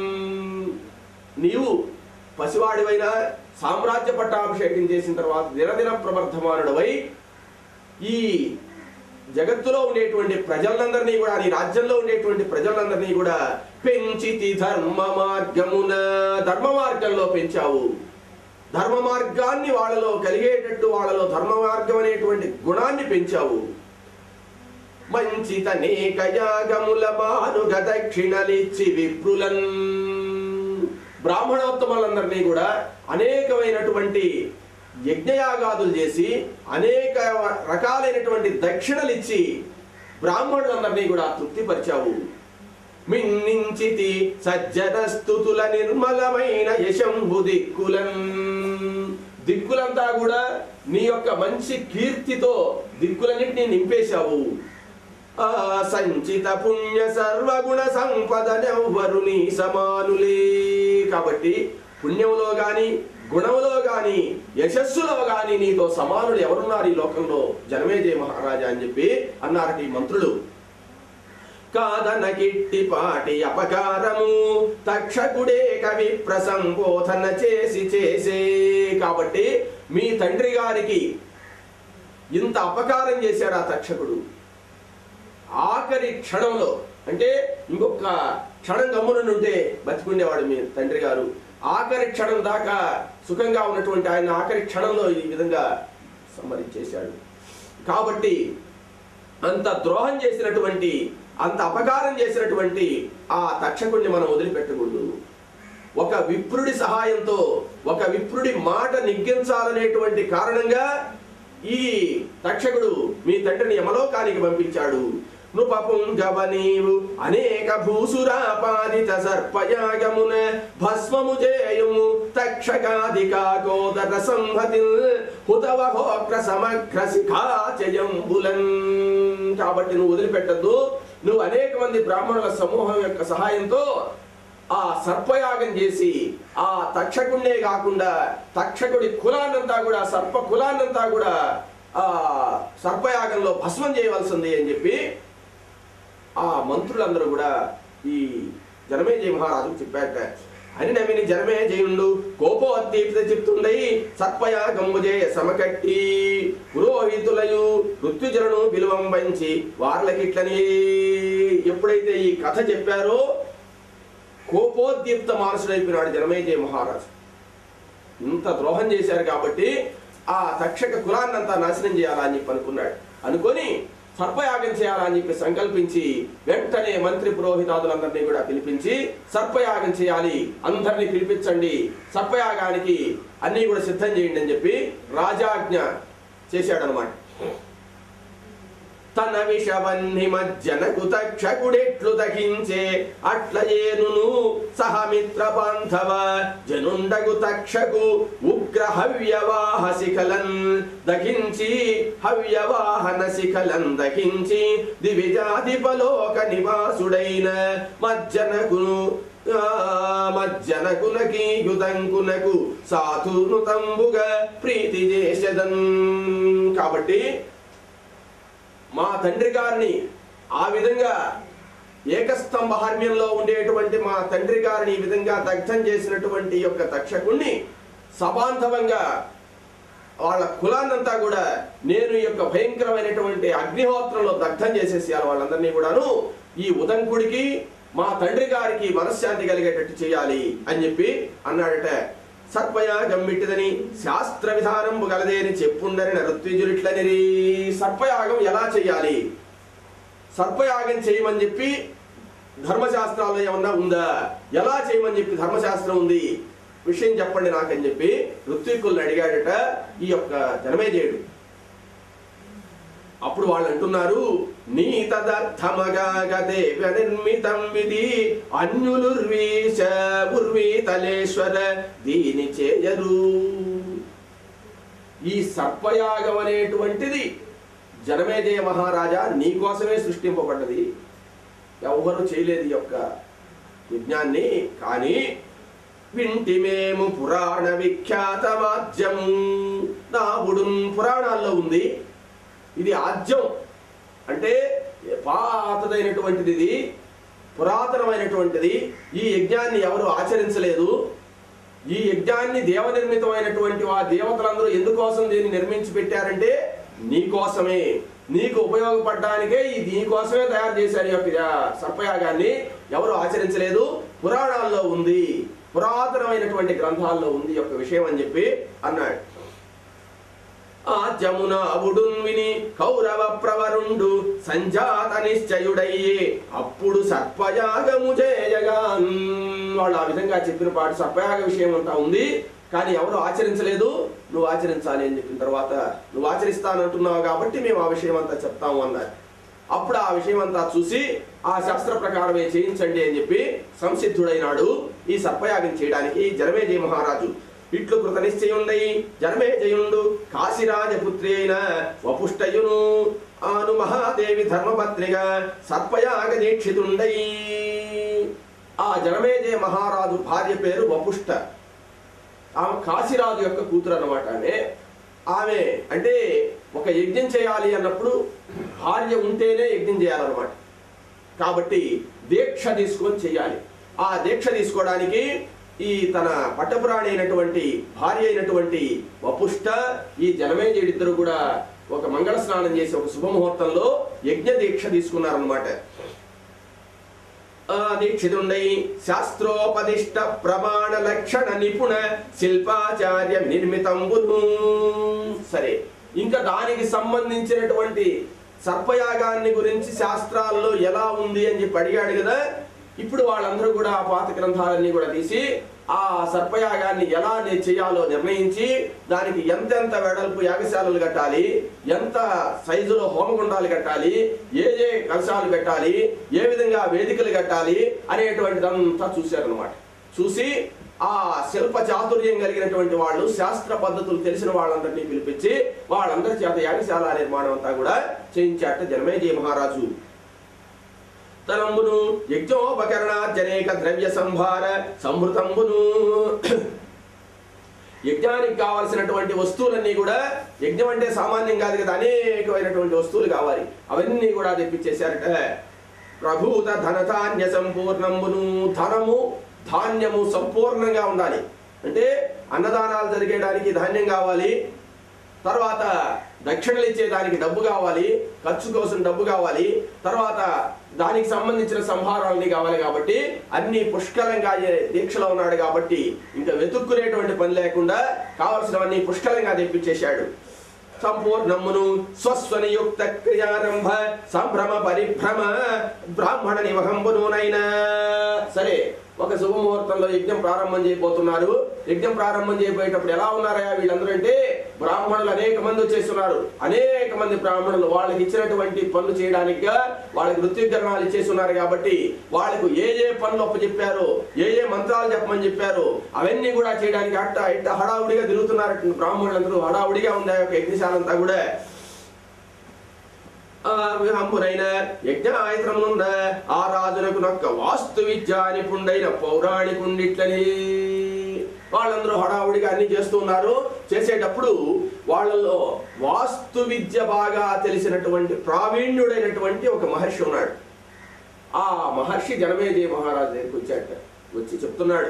Speaker 1: నీవు పసివాడివైన సామ్రాజ్య పట్టాభిషేకం చేసిన తర్వాత దినదిన ప్రవర్ధమానుడవై ఈ జగత్తులో ఉండేటువంటి ప్రజలందరినీ కూడా నీ రాజ్యంలో ఉండేటువంటి ప్రజలందరినీ కూడా పెంచితి ధర్మ మార్గమున ధర్మ మార్గంలో పెంచావు ధర్మ మార్గాన్ని వాళ్ళలో కలిగేటట్టు వాళ్ళలో ధర్మ మార్గం అనేటువంటి గుణాన్ని పెంచావు మంచితనేక యాగముల మానుగ దక్షిణలిచ్చి విప్రులన్ బ్రాహ్మణోత్తములందరినీ కూడా అనేకమైనటువంటి యజ్ఞయాగాదులు చేసి అనేక రకాలైనటువంటి దక్షిణలు ఇచ్చి బ్రాహ్మణులందరినీ కూడా తృప్తిపరిచావు మిన్నించితి సజ్జన స్థుతుల నిర్మలమైన యశంభు దిక్కులన్ దిక్కులంతా కూడా నీ యొక్క మంచి కీర్తితో దిక్కులన్నింటినీ నింపేశావు ఆ సంచిత పుణ్య సర్వగుణ సంపద నెవ్వరు నీ సమానులే కాబట్టి పుణ్యంలో గాని గుణంలో గాని యశస్సులో గాని నీతో సమానులు ఎవరున్నారు ఈ లోకంలో జనమేజయ మహారాజా అని చెప్పి అన్నారట ఈ మంత్రులు కాదన కిట్టి పాటి అపకారము తక్షకుడే కవి ప్రసంబోధన చేసి చేసే కాబట్టి మీ తండ్రి గారికి ఇంత అపకారం చేశాడు ఆ తక్షకుడు ఆఖరి క్షణంలో అంటే ఇంకొక క్షణం గమ్మున ఉంటే బతికుండేవాడు మీ తండ్రి గారు ఆఖరి క్షణం దాకా సుఖంగా ఉన్నటువంటి ఆయన ఆఖరి క్షణంలో ఈ విధంగా సంహరించేశాడు కాబట్టి అంత ద్రోహం చేసినటువంటి అంత అపకారం చేసినటువంటి ఆ తక్షకుడిని మనం వదిలిపెట్టకూడదు ఒక విప్రుడి సహాయంతో ఒక విప్రుడి మాట నిగ్గించాలనేటువంటి కారణంగా ఈ తక్షకుడు మీ తండ్రిని యమలోకానికి పంపించాడు నృపపుంగవ నీవు అనేక భూసురాపాదిత సర్పయాగమున భస్మము చేయుము తక్షకాదికాకోదర సంహతి హుతవహోక్ర సమగ్ర శిఖాచయంబులన్ కాబట్టి నువ్వు వదిలిపెట్టద్దు నువ్వు అనేక మంది బ్రాహ్మణుల సమూహం యొక్క సహాయంతో ఆ సర్పయాగం చేసి ఆ తక్షకుడినే కాకుండా తక్షకుడి కులాన్నంతా కూడా సర్ప కులాన్నంతా కూడా ఆ సర్పయాగంలో భస్మం చేయవలసింది అని చెప్పి ఆ మంత్రులందరూ కూడా ఈ జనమేజయ మహారాజుకు చెప్పారట అని నమ్మిని జనమేజయుండు కోపోత్తీప్త చెప్తుండయి సర్పయాగంబు చేయ సమకట్టి పురోహితులయు మృత్యుజలను విలువం పంచి వార్లకిట్లని ఎప్పుడైతే ఈ కథ చెప్పారో కోపోద్దీప్త మానసుడైపోయినాడు జనమేజయ మహారాజు ఇంత ద్రోహం చేశారు కాబట్టి ఆ తక్షక కులాన్నంతా నాశనం చేయాలా అని చెప్పి అనుకున్నాడు అనుకొని సర్పయాగం చేయాలని చెప్పి సంకల్పించి వెంటనే మంత్రి పురోహితాదులందరినీ కూడా పిలిపించి సర్పయాగం చేయాలి అందరినీ పిలిపించండి సర్పయాగానికి అన్నీ కూడా సిద్ధం చేయండి అని చెప్పి రాజాజ్ఞ చేశాడనమాట తన విషవన్ని మజ్జనకు తక్షకుడెట్లు దహించే అట్లయేనును సహమిత్ర బాంధవ జనుండగు తక్షకు ఉగ్ర హవ్యవాహ శిఖలన్ దహించి హవ్యవాహన శిఖలన్ దహించి దివిజాధిపలోక నివాసుడైన మజ్జనకును ఆ, మజ్జనకునకి యుదంకునకు సాధునుతంబుగా ప్రీతి చేసెదన్ కాబట్టి మా తండ్రి గారిని ఆ విధంగా ఏకస్తంభహార్మ్యంలో ఉండేటువంటి మా తండ్రి గారిని ఈ విధంగా దగ్ధం చేసినటువంటి ఈ యొక్క తక్షకుణ్ణి సబాంధవంగా వాళ్ళ కులాన్నంతా కూడా నేను ఈ యొక్క భయంకరమైనటువంటి అగ్నిహోత్రంలో దగ్ధం చేసేసేయాలి వాళ్ళందరినీ కూడాను ఈ ఉదంకుడికి మా తండ్రి గారికి మనశ్శాంతి కలిగేటట్టు చేయాలి అని చెప్పి అన్నాడట సర్పయాగం మిట్టిదని శాస్త్ర విధానం గలదే అని చెప్పుండని నరుత్విజులిట్లని సర్పయాగం ఎలా చేయాలి సర్పయాగం చేయమని చెప్పి ధర్మశాస్త్రాల్లో ఏమన్నా ఉందా ఎలా చేయమని చెప్పి ధర్మశాస్త్రం ఉంది విషయం చెప్పండి నాకని చెప్పి ఋత్వికుల్ని అడిగాడట ఈ యొక్క జనమేజయుడు అప్పుడు వాళ్ళు అంటున్నారు నీ తదర్థమగాగదే నిర్మితం విధి అన్యులుర్వీశ ఉర్వీతలేశ్వర దీని చేయరు ఈ సర్పయాగం అనేటువంటిది జనమేజయ మహారాజా నీ కోసమే సృష్టింపబడ్డది ఎవరు చేయలేదు ఈ యొక్క యజ్ఞాన్ని కానీ వింటిమేము పురాణ విఖ్యాత మాధ్యం నావుడు పురాణాల్లో ఉంది ఇది ఆద్యం అంటే పాతదైనటువంటిది ఇది పురాతనమైనటువంటిది ఈ యజ్ఞాన్ని ఎవరు ఆచరించలేదు ఈ యజ్ఞాన్ని దేవనిర్మితమైనటువంటి ఆ దేవతలందరూ ఎందుకోసం దీన్ని నిర్మించి పెట్టారంటే నీకోసమే నీకు ఉపయోగపడడానికే ఈ దీనికోసమే తయారు చేశారు ఈ యొక్క యా- సర్పయాగాన్ని ఎవరు ఆచరించలేదు పురాణాల్లో ఉంది పురాతనమైనటువంటి గ్రంథాల్లో ఉంది ఈ యొక్క విషయం అని చెప్పి అన్నాడు ఆ జమున అవుడున్ విని కౌరవ ప్రవరుండు సంజాత నిశ్చయుడయ్యే అప్పుడు సర్పయాగము చేయగాన్ వాళ్ళు ఆ విధంగా చెప్పిన పాటు సర్పయాగ విషయం అంతా ఉంది కానీ ఎవరు ఆచరించలేదు నువ్వు ఆచరించాలి అని చెప్పిన తర్వాత నువ్వు ఆచరిస్తానంటున్నావు కాబట్టి మేము ఆ విషయం అంతా చెప్తాము అన్నారు అప్పుడు ఆ విషయం అంతా చూసి ఆ శాస్త్ర ప్రకారమే చేయించండి అని చెప్పి సంసిద్ధుడైనాడు ఈ సర్పయాగం చేయడానికి జనమేజయ మహారాజు ఇట్లు కృత నిశ్చయుండై జనమేజయుండు కాశీరాజపుత్రి అయిన వపుష్టయును ఆను మహాదేవి ధర్మపత్నిగా సర్పయాగ దీక్షితుండై ఆ జనమేజయ మహారాజు భార్య పేరు వపుష్ట ఆమె కాశీరాజు యొక్క కూతురు అనమాట ఆమె ఆమె అంటే ఒక యజ్ఞం చేయాలి అన్నప్పుడు భార్య ఉంటేనే యజ్ఞం చేయాలన్నమాట కాబట్టి దీక్ష తీసుకొని చేయాలి ఆ దీక్ష తీసుకోవడానికి ఈ తన పట్టపురాణి అయినటువంటి భార్య అయినటువంటి వపుష్ట ఈ జనమేజయుడిద్దరు కూడా ఒక మంగళ స్నానం చేసి ఒక శుభముహూర్తంలో యజ్ఞ దీక్ష తీసుకున్నారనమాట ఆ దీక్షితుండై శాస్త్రోపదిష్ట ప్రమాణ లక్షణ నిపుణ శిల్పాచార్య నిర్మితంబును సరే ఇంకా దానికి సంబంధించినటువంటి సర్పయాగాన్ని గురించి శాస్త్రాల్లో ఎలా ఉంది అని చెప్పి అడిగాడు కదా ఇప్పుడు వాళ్ళందరూ కూడా ఆ పాత గ్రంథాలన్నీ కూడా తీసి ఆ సర్పయాగాన్ని ఎలా నే- చేయాలో నిర్ణయించి దానికి ఎంతెంత వెడల్పు యాగశాలలు కట్టాలి ఎంత సైజులో హోమగుండాలు కట్టాలి ఏ ఏ కలశాలు పెట్టాలి ఏ విధంగా వేదికలు కట్టాలి అనేటువంటిదంతా చూశారనమాట చూసి ఆ శిల్ప చాతుర్యం కలిగినటువంటి వాళ్ళు శాస్త్ర పద్ధతులు తెలిసిన వాళ్ళందరినీ పిలిపించి వాళ్ళందరి చేత యాగశాల నిర్మాణం అంతా కూడా చేయించాట జనమేజయ మహారాజు తనంబును యజ్ఞోపకరణార్జనేక ద్రవ్య సంభార సంభృతంబును యజ్ఞానికి కావలసినటువంటి వస్తువులన్నీ కూడా యజ్ఞం అంటే సామాన్యం కాదు కదా అనేకమైనటువంటి వస్తువులు కావాలి అవన్నీ కూడా తెప్పించేశారట ప్రభూత ధనధాన్య సంపూర్ణంబును ధనము ధాన్యము సంపూర్ణంగా ఉండాలి అంటే అన్నదానాలు జరిగేయడానికి ధాన్యం కావాలి తర్వాత దక్షిణలు ఇచ్చేదానికి డబ్బు కావాలి ఖర్చు కోసం డబ్బు కావాలి తర్వాత దానికి సంబంధించిన సంహారాలన్నీ కావాలి కాబట్టి అన్ని పుష్కలంగా ఏ దీక్షలో ఉన్నాడు కాబట్టి ఇంకా వెతుక్కునేటువంటి పని లేకుండా కావలసినవన్నీ పుష్కలంగా తెప్పించేశాడు సంపూర్ణమును స్వస్వనియుక్త క్రియారంభ సంభ్రమ పరిభ్రమ బ్రాహ్మణ నివహంబునునైనా సరే ఒక శుభముహూర్తంలో యజ్ఞం ప్రారంభం చేయబోతున్నారు యజ్ఞం ప్రారంభం చేయబోయేటప్పుడు ఎలా ఉన్నారయ్యా వీళ్ళందరూ అంటే బ్రాహ్మణులు అనేక మంది వచ్చేస్తున్నారు అనేక మంది బ్రాహ్మణులు వాళ్ళకి ఇచ్చినటువంటి పనులు చేయడానికి వాళ్ళకి వృత్తికరణాలు ఇచ్చేస్తున్నారు కాబట్టి వాళ్ళకు ఏ ఏ పనులు అప్పచెప్పారు ఏ ఏ మంత్రాలు చెప్పమని చెప్పారు అవన్నీ కూడా చేయడానికి అట్ట ఇట్ట హడావుడిగా తిరుగుతున్నారు బ్రాహ్మణులందరూ హడావుడిగా ఉంది ఆ యొక్క యజ్ఞశాల అంతా కూడా విహంపునైన యజ్ఞాయత్రమున్న ఆ రాజునకు నొక్క వాస్తు విద్యా నిపుణుడైన పౌరాణికుండిట్లని వాళ్ళందరూ హడావుడిగా అన్ని చేస్తున్నారు చేసేటప్పుడు వాళ్ళలో వాస్తు విద్య బాగా తెలిసినటువంటి ప్రావీణ్యుడైనటువంటి ఒక మహర్షి ఉన్నాడు ఆ మహర్షి జనమేజయ మహారాజు దగ్గరికి వచ్చాట వచ్చి చెప్తున్నాడు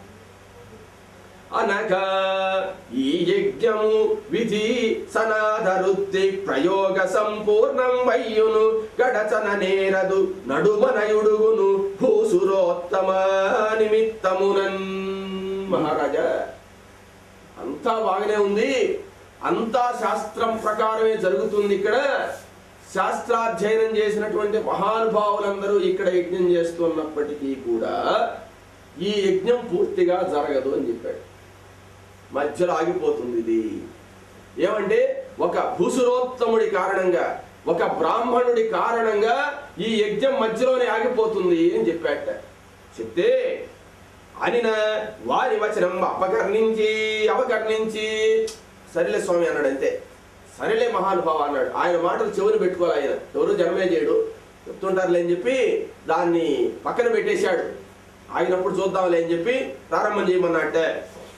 Speaker 1: అనగా ఈ యజ్ఞము విధి సనాదరుద్ది ప్రయోగ సంపూర్ణం వయ్యును గడచన నేరదు నడుమనయుడుగును భూసురోత్తమ నిమిత్తమునన్ మహారాజా అంతా బాగానే ఉంది అంతా శాస్త్రం ప్రకారమే జరుగుతుంది ఇక్కడ శాస్త్రాధ్యయనం చేసినటువంటి మహానుభావులందరూ ఇక్కడ యజ్ఞం చేస్తున్నప్పటికీ కూడా ఈ యజ్ఞం పూర్తిగా జరగదు అని చెప్పాడు మధ్యలో ఆగిపోతుంది ఇది ఏమంటే ఒక భూసురోత్తముడి కారణంగా ఒక బ్రాహ్మణుడి కారణంగా ఈ యజ్ఞం మధ్యలోనే ఆగిపోతుంది అని చెప్పాట చెప్తే అనిన వారి వచనం అపకర్ణించి అవకర్ణించి సరిలే స్వామి అన్నాడు అంతే సరేలే మహానుభావ అన్నాడు ఆయన మాటలు చెవులు పెట్టుకోవాలి ఆయన ఎవరు జనమే చేయడు చెప్తుంటారులే అని చెప్పి దాన్ని పక్కన పెట్టేశాడు ఆగినప్పుడు చూద్దాంలే అని చెప్పి ప్రారంభం చేయమన్నట్టే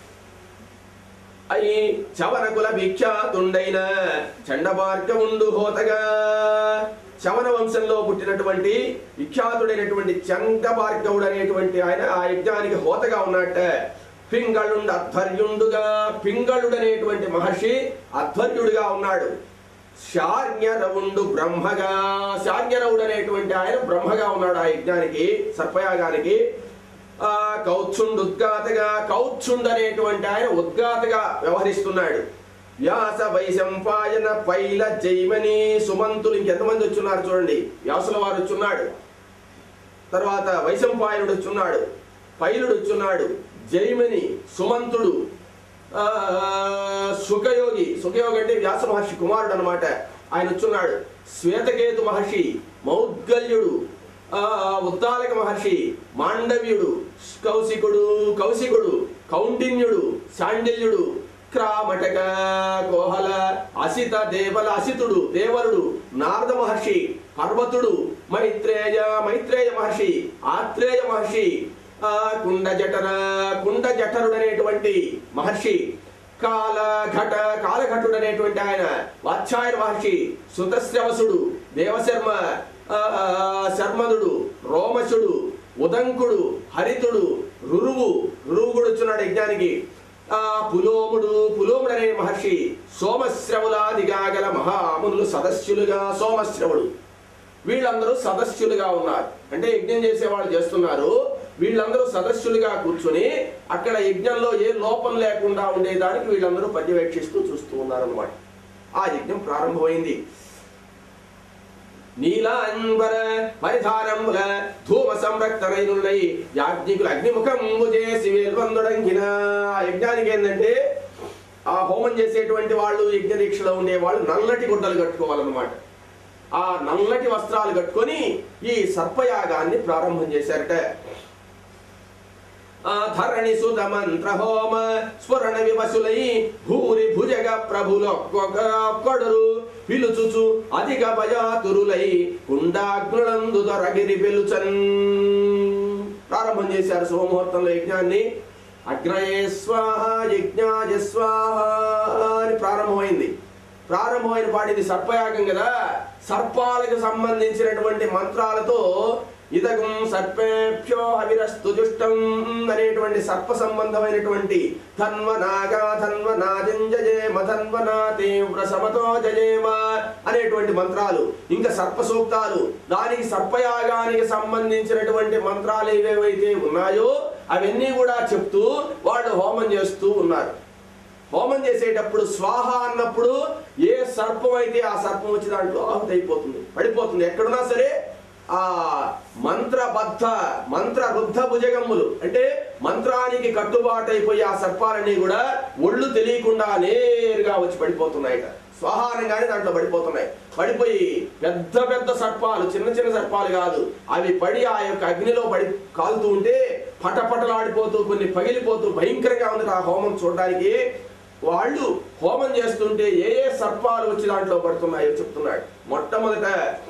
Speaker 1: అయి చవనకుల విఖ్యాతుండైన చండమార్గ ఉండు హోతగా చవన వంశంలో పుట్టినటువంటి విఖ్యాతుడైనటువంటి చండమార్గవుడు అనేటువంటి ఆయన ఆ యజ్ఞానికి హోతగా ఉన్నట్ట పింగళుండు అధ్వర్యుండుగా పింగళుడు అనేటువంటి మహర్షి అధ్వర్యుడుగా ఉన్నాడు శార్ఞరవుండు బ్రహ్మగా శార్ఞరవుడు అనేటువంటి ఆయన బ్రహ్మగా ఉన్నాడు ఆ యజ్ఞానికి సర్పయాగానికి ఆ కౌత్సుండు ఉద్గాతగా కౌత్సుండు అనేటువంటి ఆయన ఉద్గాతగా వ్యవహరిస్తున్నాడు వ్యాస వైశంపాయన పైల జైమని సుమంతులు ఇంకెంతమంది వచ్చున్నారు చూడండి వ్యాసుల వారు వచ్చున్నాడు తర్వాత వైశంపాయనుడు వచ్చున్నాడు పైలుడు వచ్చున్నాడు జైమని సుమంతుడు ఆ, సుఖయోగి సుఖయోగి అంటే వ్యాస మహర్షి కుమారుడు అనమాట ఆయన వచ్చున్నాడు శ్వేతకేతు మహర్షి మౌద్గల్యుడు ఆ, ఉద్దాలక మహర్షి మాండవ్యుడు కౌశికుడు కౌశికుడు కౌండిన్యుడు శాండిల్యుడు క్రామటక కోహల అసిత దేవల అసితుడు దేవరుడు నారద మహర్షి పర్వతుడు మైత్రేయ మైత్రేయ మహర్షి ఆత్రేయ మహర్షి ఆ కుండ జఠర కుండ జఠరుడు అనేటువంటి మహర్షి కాల ఘట కాలఘటుడు అనేటువంటి ఆయన వాత్సాయన మహర్షి సుతశ్రవసుడు దేవశర్మ ఆ, శర్మదుడు రోమశుడు ఉదంకుడు హరితుడు రురువు రురువు కూడా వచ్చున్నాడు యజ్ఞానికి ఆ పులోముడు పులోముడు అనే మహర్షి సోమశ్రవులాదిగా గల మహామునులు సదస్యులుగా సోమశ్రవుడు వీళ్ళందరూ సదస్యులుగా ఉన్నారు అంటే యజ్ఞం చేసే వాళ్ళు చేస్తున్నారు వీళ్ళందరూ సదస్యులుగా కూర్చుని అక్కడ యజ్ఞంలో ఏ లోపం లేకుండా ఉండేదానికి వీళ్ళందరూ పర్యవేక్షిస్తూ చూస్తూ ఉన్నారన్నమాట ఆ యజ్ఞం ప్రారంభమైంది నీలాంబర పరిధారముల ధూమ సంరక్తరైనున్నై యాజ్ఞికులు అగ్నిముఖంబు చేసి వేల్వందుడంకిన ఆ యజ్ఞానికి ఏంటంటే ఆ హోమం చేసేటువంటి వాళ్ళు యజ్ఞ దీక్షలో ఉండే వాళ్ళు నల్లటి గుడ్డలు కట్టుకోవాలన్నమాట ఆ నల్లటి వస్త్రాలు కట్టుకొని ఈ సర్పయాగాన్ని ప్రారంభం చేశారట ఆ ధరణి సుత మంత్ర హోమ స్ఫురణ వివసులై భూరి భుజగ ప్రభులొక్కొక్కడరు పిలుచుచు అధిక భయాతురులై కుండాగ్నులందు దొరగిరి పిలుచన్ ప్రారంభం చేశారు శుభముహూర్తంలో యజ్ఞాన్ని అగ్రయే స్వాహ యజ్ఞాయ స్వాహ అని ప్రారంభమైంది ప్రారంభమైన పాటిది సర్పయాగం కదా సర్పాలకు సంబంధించినటువంటి మంత్రాలతో ఇదగం సర్పేభ్యో అవిరస్తు దుష్టం అనేటువంటి సర్ప సంబంధమైనటువంటి ధన్వనాగా ధన్వనాజింజయేమ ధన్వనా తీవ్ర సమతో జయేమ అనేటువంటి మంత్రాలు ఇంకా సర్ప సూక్తాలు దానికి సర్పయాగానికి సంబంధించినటువంటి మంత్రాలు ఏవేవైతే ఉన్నాయో అవన్నీ కూడా చెప్తూ వాళ్ళు హోమం చేస్తూ ఉన్నారు హోమం చేసేటప్పుడు స్వాహ అన్నప్పుడు ఏ సర్పం అయితే ఆ సర్పం వచ్చి దాంట్లో ఆహుతి అయిపోతుంది పడిపోతుంది ఎక్కడున్నా సరే ఆ మంత్రబద్ధ మంత్ర రుద్ధ భుజగమ్ములు అంటే మంత్రానికి కట్టుబాటు అయిపోయి ఆ సర్పాలన్నీ కూడా ఒళ్ళు తెలియకుండా నేరుగా వచ్చి పడిపోతున్నాయట స్వాహానంగానే దాంట్లో పడిపోతున్నాయి పడిపోయి పెద్ద పెద్ద సర్పాలు చిన్న చిన్న సర్పాలు కాదు అవి పడి ఆ యొక్క అగ్నిలో పడి కాలుతూ ఉంటే పటపటలాడిపోతూ కొన్ని పగిలిపోతూ భయంకరంగా ఉంది ఆ హోమం చూడడానికి వాళ్ళు హోమం చేస్తుంటే ఏ ఏ సర్పాలు వచ్చి దాంట్లో పడుతున్నాయో చెప్తున్నాడు మొట్టమొదట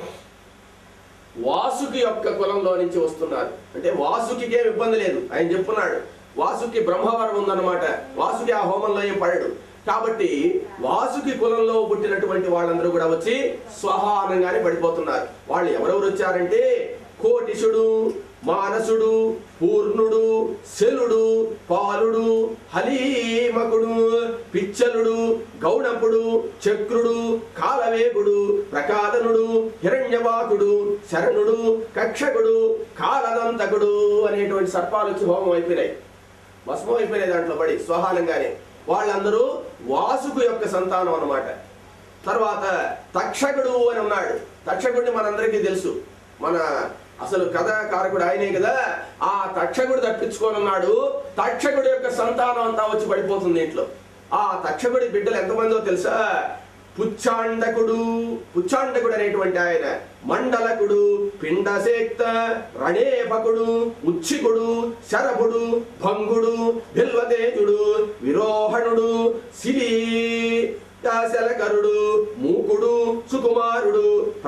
Speaker 1: వాసుకి యొక్క కులంలో నుంచి వస్తున్నారు అంటే వాసుకి ఏం ఇబ్బంది లేదు ఆయన చెప్పున్నాడు వాసుకి బ్రహ్మవరం ఉందన్నమాట వాసుకి ఆ హోమంలో ఏం పడడు కాబట్టి వాసుకి కులంలో పుట్టినటువంటి వాళ్ళందరూ కూడా వచ్చి స్వహానంగానే పడిపోతున్నారు వాళ్ళు ఎవరెవరు వచ్చారంటే కోటిషుడు మానసుడు పూర్ణుడు శలుడు పాలుడు హలీమకుడు పిచ్చలుడు గౌణపుడు చక్రుడు కాలవేగుడు ప్రకాదనుడు హిరణ్యవాకుడు శరణుడు కక్షకుడు కాలదంతకుడు అనేటువంటి సర్పాలు వచ్చి హోమం అయిపోయినాయి భస్మం అయిపోయినాయి దాంట్లో పడి స్వహానంగానే వాళ్ళందరూ వాసుకు యొక్క సంతానం అన్నమాట తర్వాత తక్షకుడు అని ఉన్నాడు తక్షకుడిని మనందరికీ తెలుసు మన అసలు కథాకారకుడు ఆయనే కదా ఆ తక్షకుడు తప్పించుకొని ఉన్నాడు తక్షకుడి యొక్క సంతానం అంతా వచ్చి పడిపోతుంది ఇంట్లో ఆ తక్షకుడి బిడ్డలు ఎంతమందో తెలుసా పుచ్చాండకుడు పుచ్చాండకుడు అనేటువంటి ఆయన మండలకుడు పిండసేక్త రణేపకుడు ఉచ్చికుడు శరభుడు భంగుడు బిల్వతేజుడు విరోహణుడు శిలీ శలకరుడు మూకుడు సుకుమారుడు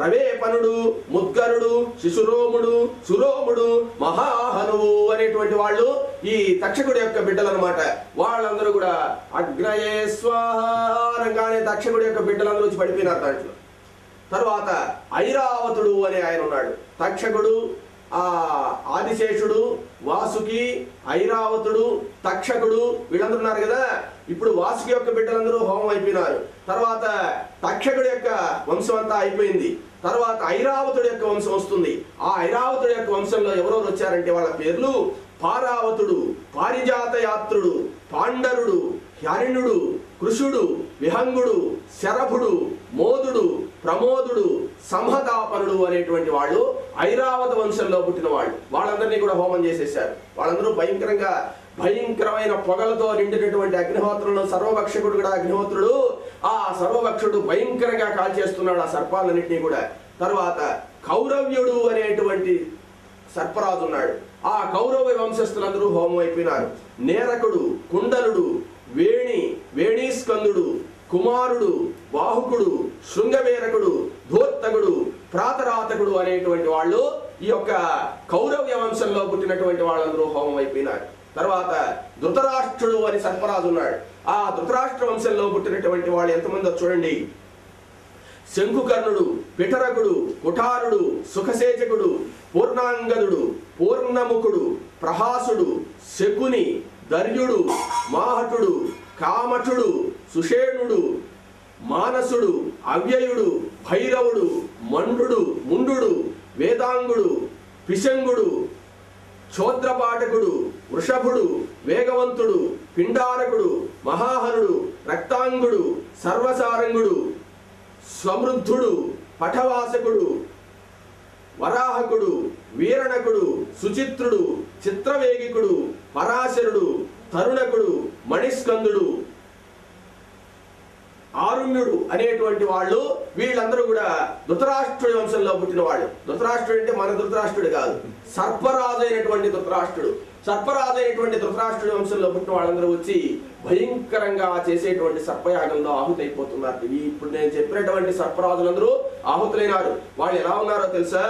Speaker 1: ప్రవేపనుడు ముద్గరుడు శిశురోముడు సురోముడు మహాహనువు అనేటువంటి వాళ్ళు ఈ తక్షకుడి యొక్క బిడ్డలు అనమాట వాళ్ళందరూ కూడా అగ్నయే స్వాహారంగానే తక్షకుడి యొక్క బిడ్డలందరూ వచ్చి పడిపోయినారు దాంట్లో తర్వాత ఐరావతుడు అనే ఆయన ఉన్నాడు తక్షకుడు ఆ ఆదిశేషుడు వాసుకి ఐరావతుడు తక్షకుడు వీళ్ళందరూ ఉన్నారు కదా ఇప్పుడు వాసుకి యొక్క బిడ్డలందరూ హోమం అయిపోయినారు తర్వాత తక్షకుడి యొక్క వంశం అంతా అయిపోయింది తర్వాత ఐరావతుడి యొక్క వంశం వస్తుంది ఆ ఐరావతుడి యొక్క వంశంలో ఎవరెవరు వచ్చారంటే వాళ్ళ పేర్లు పారావతుడు పారిజాత యాత్రుడు పాండరుడు హ్యరిణుడు కృషుడు విహంగుడు శరభుడు మోదుడు ప్రమోదుడు సంహతాపనుడు అనేటువంటి వాళ్ళు ఐరావత వంశంలో పుట్టిన వాళ్ళు వాళ్ళందరినీ కూడా హోమం చేసేసారు వాళ్ళందరూ భయంకరంగా భయంకరమైన పొగలతో నిండినటువంటి అగ్నిహోత్రంలో సర్వభక్షకుడు కూడా అగ్నిహోత్రుడు ఆ సర్వభక్షుడు భయంకరంగా కాల్చేస్తున్నాడు ఆ సర్పాలన్నింటినీ కూడా తర్వాత కౌరవ్యుడు అనేటువంటి సర్పరాజు ఉన్నాడు ఆ కౌరవ వంశస్థులందరూ హోమం అయిపోయినారు నేరకుడు కుండలుడు వేణి వేణీస్కందుడు కుమారుడు బాహుకుడు శృంగవేరకుడు ధోత్తగుడు ప్రాతరాతకుడు అనేటువంటి వాళ్ళు ఈ యొక్క కౌరవ్య వంశంలో పుట్టినటువంటి వాళ్ళందరూ హోమం అయిపోయినారు తర్వాత ధృతరాష్ట్రుడు అని సర్పరాజు ఉన్నాడు ఆ ధృతరాష్ట్ర వంశంలో పుట్టినటువంటి వాళ్ళు ఎంతమందో చూడండి శంకుకర్ణుడు పిఠరకుడు కుఠారుడు సుఖసేచకుడు పూర్ణాంగదుడు పూర్ణముఖుడు ప్రహాసుడు శకుని దర్యుడు మాహటుడు కామఠుడు సుషేణుడు మానసుడు అవ్యయుడు భైరవుడు మండు ముండు వేదాంగుడు పిశంగుడు చోద్రపాఠకుడు వృషభుడు వేగవంతుడు పిండారకుడు మహాహనుడు రక్తాంగుడు సర్వసారంగుడు సమృద్ధుడు పఠవాసకుడు వరాహకుడు వీరణకుడు సుచిత్రుడు చిత్రవేగికుడు పరాశరుడు తరుణకుడు మణిస్కందుడు ఆరుణ్యుడు అనేటువంటి వాళ్ళు వీళ్ళందరూ కూడా ధృతరాష్ట్రుడి వంశంలో పుట్టిన వాళ్ళు ధృతరాష్ట్రుడు అంటే మన ధృతరాష్ట్రుడు కాదు సర్పరాజు అయినటువంటి ధృతరాష్ట్రుడు సర్పరాజు అయినటువంటి ధృతరాష్ట్రుడి వంశంలో పుట్టిన వాళ్ళందరూ వచ్చి భయంకరంగా చేసేటువంటి సర్పయాగంలో ఆహుతి అయిపోతున్నారు ఇవి ఇప్పుడు నేను చెప్పినటువంటి సర్పరాజులందరూ ఆహుతులైనారు వాళ్ళు ఎలా ఉన్నారో తెలుసా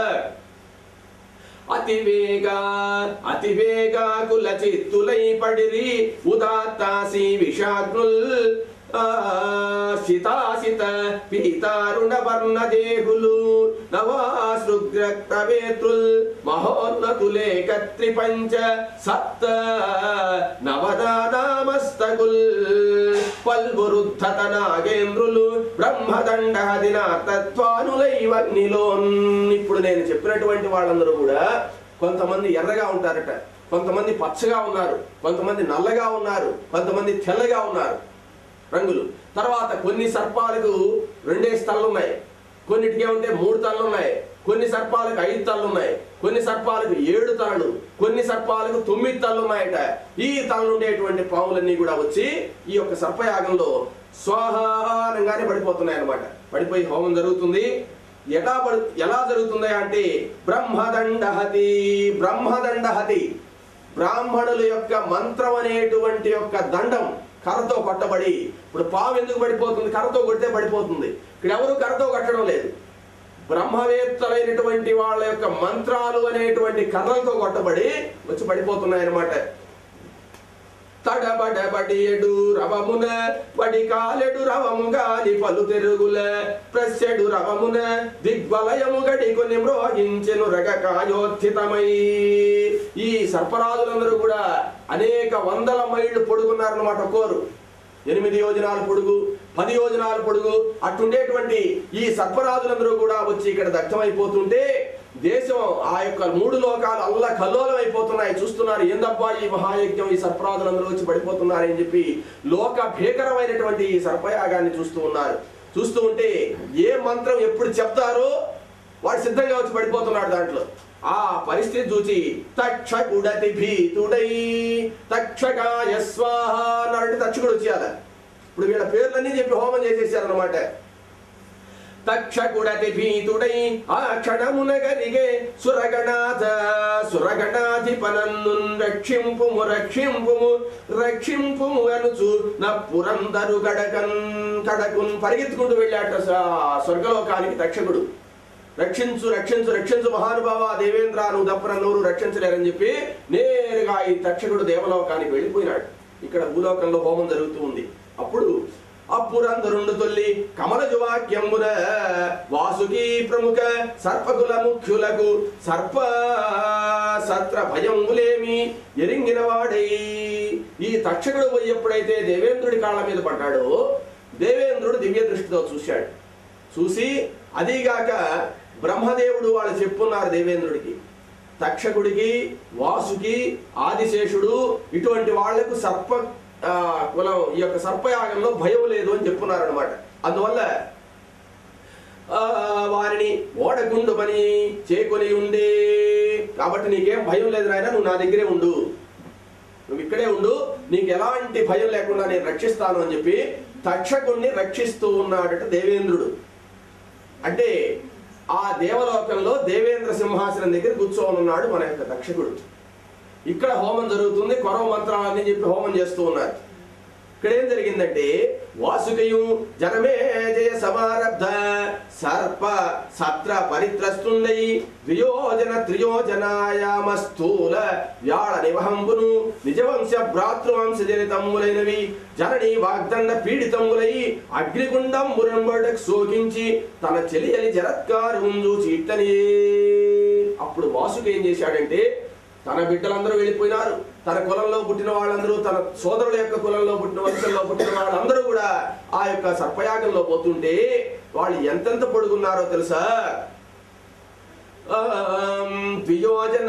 Speaker 1: అతివేగ అతివేగ కుల చిత్తులై పడిరి ఉదాత్తాసి విషాగ్నుల్ ఆ, శితాసిత పీతారుణ వర్ణ దేహులు నవాసృగ్రక్తవేత్రుల్ మహోన్నతులే కత్రి పంచ సప్త నవదానామస్తకుల్ పల్వరుద్ధత నాగేంద్రులు బ్రహ్మదండ దినాతత్వానులైవన్నిలోన్ ఇప్పుడు నేను చెప్పినటువంటి వాళ్ళందరూ కూడా కొంతమంది ఎర్రగా ఉంటారట కొంతమంది పచ్చగా ఉన్నారు కొంతమంది నల్లగా ఉన్నారు కొంతమంది తెల్లగా ఉన్నారు రంగులు తర్వాత కొన్ని సర్పాలకు రెండే స్థలాలు ఉన్నాయి కొన్నిటికి ఏమంటే మూడు తలలు ఉన్నాయి కొన్ని సర్పాలకు ఐదు తలలు ఉన్నాయి కొన్ని సర్పాలకు ఏడు తలలు కొన్ని సర్పాలకు తొమ్మిది తలలు ఉన్నాయట ఈ తలలు ఉండేటువంటి పాములన్నీ కూడా వచ్చి ఈ యొక్క సర్పయాగంలో స్వాహానంగానే పడిపోతున్నాయి అన్నమాట పడిపోయి హోమం జరుగుతుంది ఎలా పడు ఎలా జరుగుతుంది అంటే బ్రహ్మదండహతి బ్రహ్మదండహతి బ్రాహ్మణుల యొక్క మంత్రం అనేటువంటి యొక్క దండం కర్రతో కొట్టబడి ఇప్పుడు పాము ఎందుకు పడిపోతుంది కర్రతో కొడితే పడిపోతుంది ఇక్కడ ఎవరు కర్రతో కొట్టడం లేదు బ్రహ్మవేత్తలైనటువంటి వాళ్ళ యొక్క మంత్రాలు అనేటువంటి కర్రలతో కొట్టబడి వచ్చి పడిపోతున్నాయి అన్నమాట తడబడబడియడు రవమున పడి కాలెడు రవము గాలి పలు తెరుగుల ప్రస్యడు రవమున దిగ్వలయము గడి కొన్ని మ్రోహించెను రగకాయోత్థితమై ఈ సర్పరాజులందరూ కూడా అనేక వందల మైళ్ళు పొడుగున్నారన్నమాట కోరు ఎనిమిది యోజనాలు పొడుగు పది యోజనాలు పొడుగు అట్టుండేటువంటి ఈ సర్పరాజులందరూ కూడా వచ్చి ఇక్కడ దగ్ధమైపోతుంటే దేశం ఆ యొక్క మూడు లోకాలు అల్ల కల్లోలం అయిపోతున్నాయి చూస్తున్నారు ఏందబ్బా ఈ మహాయజ్ఞం ఈ సర్పరాజులందరూ వచ్చి పడిపోతున్నారు అని చెప్పి లోక భీకరమైనటువంటి ఈ సర్పయాగాన్ని చూస్తూ ఉన్నారు చూస్తూ ఉంటే ఏ మంత్రం ఎప్పుడు చెప్తారో వాడు సిద్ధంగా వచ్చి పడిపోతున్నాడు దాంట్లో ఆ పరిస్థితి చూచి తక్షకుడతి భీతుడై తక్షకాయ స్వాహ అన్నారంటే తక్షకుడు వచ్చేయాల ఇప్పుడు వీళ్ళ పేర్లన్నీ చెప్పి హోమం చేసేసారనమాట తక్షకుడతి భీతుడై ఆ క్షణమున గరిగే సురగణాథ సురగణాధిపనన్ను రక్షింపుము రక్షింపుము రక్షింపుము అనుచు నా పురందరు గడకన్ కడకున్ పరిగెత్తుకుంటూ వెళ్ళాట స- స్వర్గలోకానికి తక్షకుడు రక్షించు రక్షించు రక్షించు మహానుభావ దేవేంద్ర నువ్వు తప్ప నన్నెవరు రక్షించలేరని చెప్పి నేరుగా ఈ తక్షకుడు దేవలోకానికి వెళ్ళిపోయినాడు ఇక్కడ భూలోకంలో హోమం జరుగుతూ ఉంది అప్పుడు అప్పురందరుండు తొల్లి కమలజు వాక్యంబున వాసుకి ప్రముఖ సర్పకుల ముఖ్యులకు సర్ప సత్ర భయంబులేమి ఎరింగిన వాడై ఈ తక్షకుడు పోయి ఎప్పుడైతే దేవేంద్రుడి కాళ్ళ మీద పడ్డాడో దేవేంద్రుడు దివ్య దృష్టితో చూశాడు చూసి అదీగాక బ్రహ్మదేవుడు వాళ్ళు చెప్పున్నారు దేవేంద్రుడికి తక్షకుడికి వాసుకి ఆదిశేషుడు ఇటువంటి వాళ్లకు సర్ప ఆ, కులం ఈ యొక్క సర్పయాగంలో భయం లేదు అని చెప్పున్నారు అనమాట అందువల్ల ఆ, వారిని ఓడగుండు పని చేకొని ఉండే కాబట్టి నీకేం భయం లేదు నాయన నువ్వు నా దగ్గరే ఉండు నువ్వు ఇక్కడే ఉండు నీకు ఎలాంటి భయం లేకుండా నేను రక్షిస్తాను అని చెప్పి తక్షకుణ్ణి రక్షిస్తూ ఉన్నాడట దేవేంద్రుడు అంటే ఆ దేవలోకంలో దేవేంద్ర సింహాసనం దగ్గర కూర్చోని ఉన్నాడు మన యొక్క దక్షకుడు ఇక్కడ హోమం జరుగుతుంది కొరవ మంత్రాలన్నీ చెప్పి హోమం చేస్తూ ఉన్నారు ఇక్కడ ఏం జరిగిందంటే వాసుకయు జనమే జయ సమారబ్ధ సర్ప సత్ర పరిత్రస్తుండై ద్వియోజన త్రియోజనాయామ స్థూల వ్యాళ నివహంబును నిజవంశ భ్రాతృవంశ జనితమ్ములైనవి జనని వాగ్దండ పీడితములై అగ్నిగుండం మురంబడకు సోకించి తన చెలియలి జరత్కారు చూచి ఇట్టని అప్పుడు వాసుకి ఏం చేశాడంటే తన బిడ్డలందరూ వెళ్ళిపోయినారు తన కులంలో పుట్టిన వాళ్ళందరూ తన సోదరుల యొక్క కులంలో పుట్టిన వంశంలో పుట్టిన వాళ్ళందరూ కూడా ఆ యొక్క సర్పయాగంలో పోతుంటే వాళ్ళు ఎంతెంత పొడుగున్నారో తెలుసా ఆం, ద్వియోజన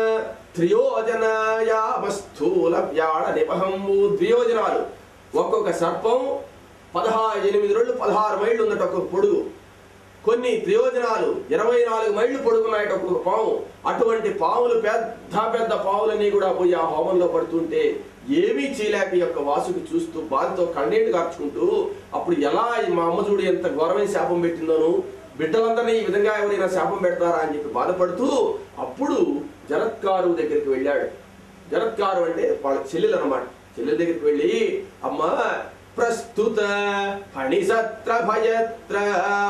Speaker 1: త్రియోజనాయామ స్థూల వ్యాళ నిపహంబు ద్వియోజనాలు ఒక్కొక్క సర్పం పదహారు ఎనిమిది రోజులు పదహారు మైళ్ళు ఉందట ఒక్కొక్క పొడుగు కొన్ని త్రియోజనాలు ఇరవై నాలుగు మైళ్ళు పొడుగున్నాయట ఒక్కొక్క పాము అటువంటి పాములు పెద్ద పెద్ద పాములన్నీ కూడా పోయి ఆ హోమంలో పడుతుంటే ఏమీ చేయలేక ఈ యొక్క వాసుకి చూస్తూ బాధతో కన్నీళ్లు కార్చుకుంటూ అప్పుడు ఎలా ఈ మా అమ్మ చూడు ఎంత ఘోరమైన శాపం పెట్టిందోను బిడ్డలందరినీ ఈ విధంగా ఎవరైనా శాపం పెడతారా అని చెప్పి బాధపడుతూ అప్పుడు జరత్కారు దగ్గరికి వెళ్ళాడు జరత్కారు అంటే వాళ్ళ చెల్లెలు అనమాట చెల్లెల దగ్గరికి వెళ్ళి అమ్మా ప్రస్తుత ఫణిసత్ర భయత్ర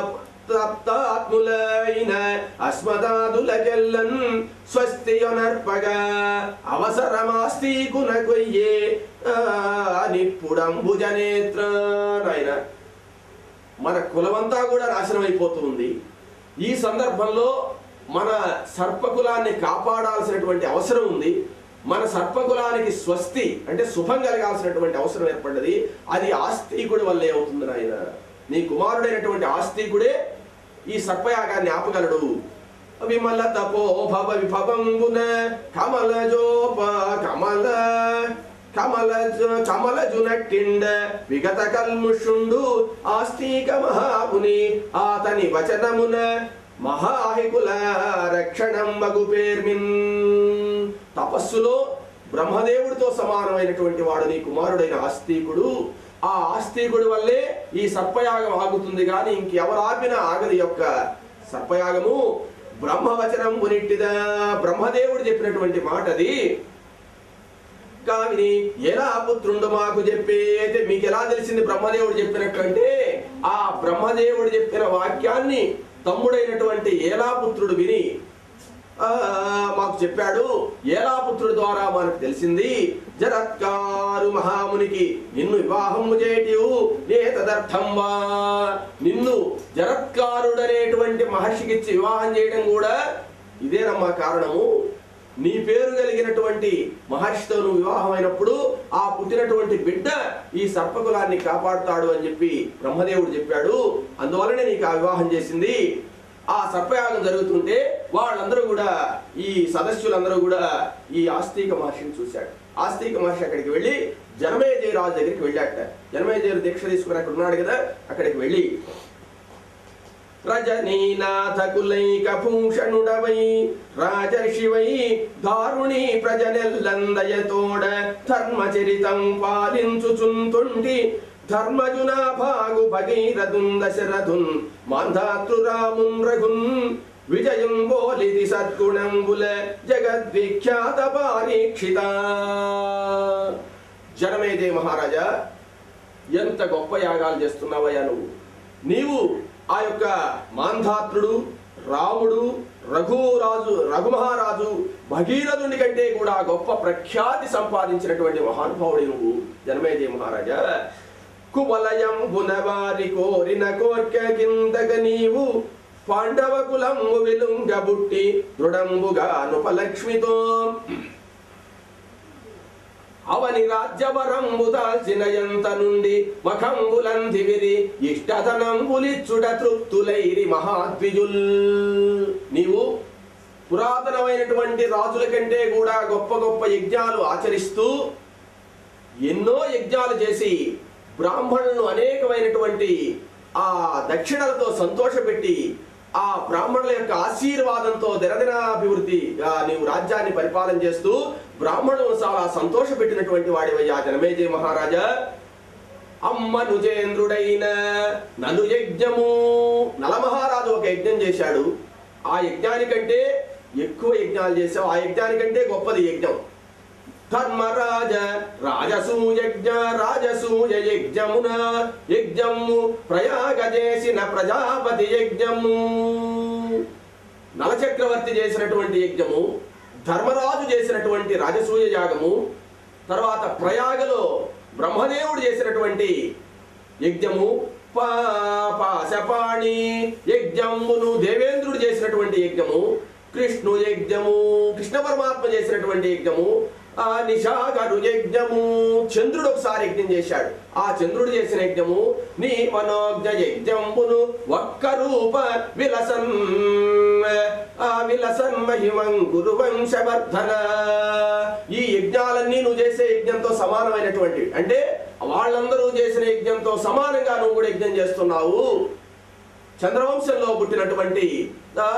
Speaker 1: తప్తాత్ములైన అస్మదాదులకెల్లన్ స్వస్తియొనర్పగా అవసరమాస్తి కునకొయ్యే నిప్పుడంబుజనేత్ర నాయన మన కులమంతా కూడా నాశనం అయిపోతుంది ఈ సందర్భంలో మన సర్పకులాన్ని కాపాడాల్సినటువంటి అవసరం ఉంది మన సర్పకులానికి స్వస్తి అంటే శుభం కలగాల్సినటువంటి అవసరం ఏర్పడ్డది అది ఆస్తికుడి వల్లే అవుతుంది నాయన నీ కుమారుడైనటువంటి ఆస్తికుడే ఈ సర్పయాగాన్ని ఆపగలడు విమల తపో భవ విభవంబున కమలజోప కమల కమల కమలజునట్టిండ విగత కల్ముషుండు ఆస్తిక మహాముని ఆతని వచనమున మహాహికుల రక్షణం మగు పేర్మిన్ తపస్సులో బ్రహ్మదేవుడితో సమానమైనటువంటి వాడు నీ కుమారుడైన ఆస్తికుడు ఆ ఆస్తికుడి వల్లే ఈ సర్పయాగం ఆగుతుంది కానీ ఇంకెవరు ఆపినా ఆగదు ఈ యొక్క సర్పయాగము బ్రహ్మవచనం మునిట్టిదా బ్రహ్మదేవుడు చెప్పినటువంటి మాట అది కావిని ఎలా పుత్రుండు మాకు చెప్పి అయితే మీకు ఎలా తెలిసింది బ్రహ్మదేవుడు చెప్పినట్టు అంటే ఆ బ్రహ్మదేవుడు చెప్పిన వాక్యాన్ని తమ్ముడైనటువంటి ఏలాపుత్రుడు విని ఆ, మాకు చెప్పాడు ఏలాపుత్రుడి ద్వారా మనకు తెలిసింది జరత్కారు మహామునికి నిన్ను వివాహము చేయటివు నే తదర్థం వా నిన్ను జరత్కారుడనేటువంటి మహర్షికి ఇచ్చి వివాహం చేయడం కూడా ఇదేనమ్మా కారణము నీ పేరు కలిగినటువంటి మహర్షితో నువ్వు వివాహం అయినప్పుడు ఆ పుట్టినటువంటి బిడ్డ ఈ సర్పకులాన్ని కాపాడుతాడు అని చెప్పి బ్రహ్మదేవుడు చెప్పాడు అందువలనే నీకు ఆ వివాహం చేసింది ఆ సర్పయాగం జరుగుతుంటే వాళ్ళందరూ కూడా ఈ సదస్సులందరూ కూడా ఈ ఆస్తిక మహర్షిని చూశాడు ఆస్తిక మహర్షి అక్కడికి వెళ్ళి జనమేజయ రాజు దగ్గరికి వెళ్ళాట జనమేజయుడు దీక్ష తీసుకుని అక్కడ ఉన్నాడు కదా అక్కడికి వెళ్ళి రజనీనాథ కులైక భూషణుడవై రాజర్షివై దారుణి ప్రజనెల్లందయతోడ ధర్మచరితం పాలించుచుంతుండి ధర్మజున భాగు భగీరథున్ దశరథున్ మాంధాతృరామున్ రఘున్ విజయం బోలిది సద్గుణంబుల జగద్విఖ్యాత పారీక్షిత జనమేదే మహారాజా ఎంత గొప్ప యాగాలు చేస్తున్నావయ్యా నువ్వు నీవు ఆ యొక్క మాంధాత్రుడు రాముడు రఘురాజు రఘుమహారాజు భగీరథుని కంటే కూడా గొప్ప ప్రఖ్యాతి సంపాదించినటువంటి మహానుభావుడు నువ్వు జనమేజయ మహారాజా కువలయం గుణవారి కోరిన కోర్క కిందగ నీవు పాండవ కులము విలుంగబుట్టి దృఢంబుగా నుపలక్ష్మితో అవని రాజ్యవరంబు దాల్చిన ఎంత నుండి మఖంబులందివిరి ఇష్టధనంబులిచ్చుడ తృప్తులైరి మహాద్విజుల్ నీవు పురాతనమైనటువంటి రాజుల కంటే కూడా గొప్ప గొప్ప యజ్ఞాలు ఆచరిస్తూ ఎన్నో యజ్ఞాలు చేసి బ్రాహ్మణులను అనేకమైనటువంటి ఆ దక్షిణలతో సంతోషపెట్టి ఆ బ్రాహ్మణుల యొక్క ఆశీర్వాదంతో దినదినాభివృద్ధిగా నీవు రాజ్యాన్ని పరిపాలన చేస్తూ బ్రాహ్మణులను చాలా సంతోషపెట్టినటువంటి వాడివయ్యా జనమేజయ మహారాజా అమ్మనుజేంద్రుడైన నలు యజ్ఞము నలమహారాజు ఒక యజ్ఞం చేశాడు ఆ యజ్ఞానికంటే ఎక్కువ యజ్ఞాలు చేసావు ఆ యజ్ఞానికంటే గొప్పది యజ్ఞం ధర్మరాజ రాజసూయజ్ఞ రాజసూయ యజ్ఞమున యజ్ఞము ప్రయాగ చేసిన ప్రజాపతి యజ్ఞము నలచక్రవర్తి చేసినటువంటి యజ్ఞము ధర్మరాజు చేసినటువంటి రాజసూయ యాగము తర్వాత ప్రయాగలో బ్రహ్మదేవుడు చేసినటువంటి యజ్ఞము పా- పాశపాణి యజ్ఞమును దేవేంద్రుడు చేసినటువంటి యజ్ఞము కృష్ణు యజ్ఞము కృష్ణ పరమాత్మ చేసినటువంటి యజ్ఞము ఆ నిషాగరు యజ్ఞము చంద్రుడు ఒకసారి యజ్ఞం చేశాడు ఆ చంద్రుడు చేసిన యజ్ఞము నీ మనోజ్ఞ యజ్ఞంబును ఒక్క రూప విలసన్ ఆ విలసన్ మహిమం గురు వంశవర్ధన ఈ యజ్ఞాలన్నీ నువ్వు చేసే యజ్ఞంతో సమానమైనటువంటి అంటే వాళ్ళందరూ చేసిన యజ్ఞంతో సమానంగా నువ్వు కూడా యజ్ఞం చేస్తున్నావు చంద్రవంశంలో పుట్టినటువంటి ఆ,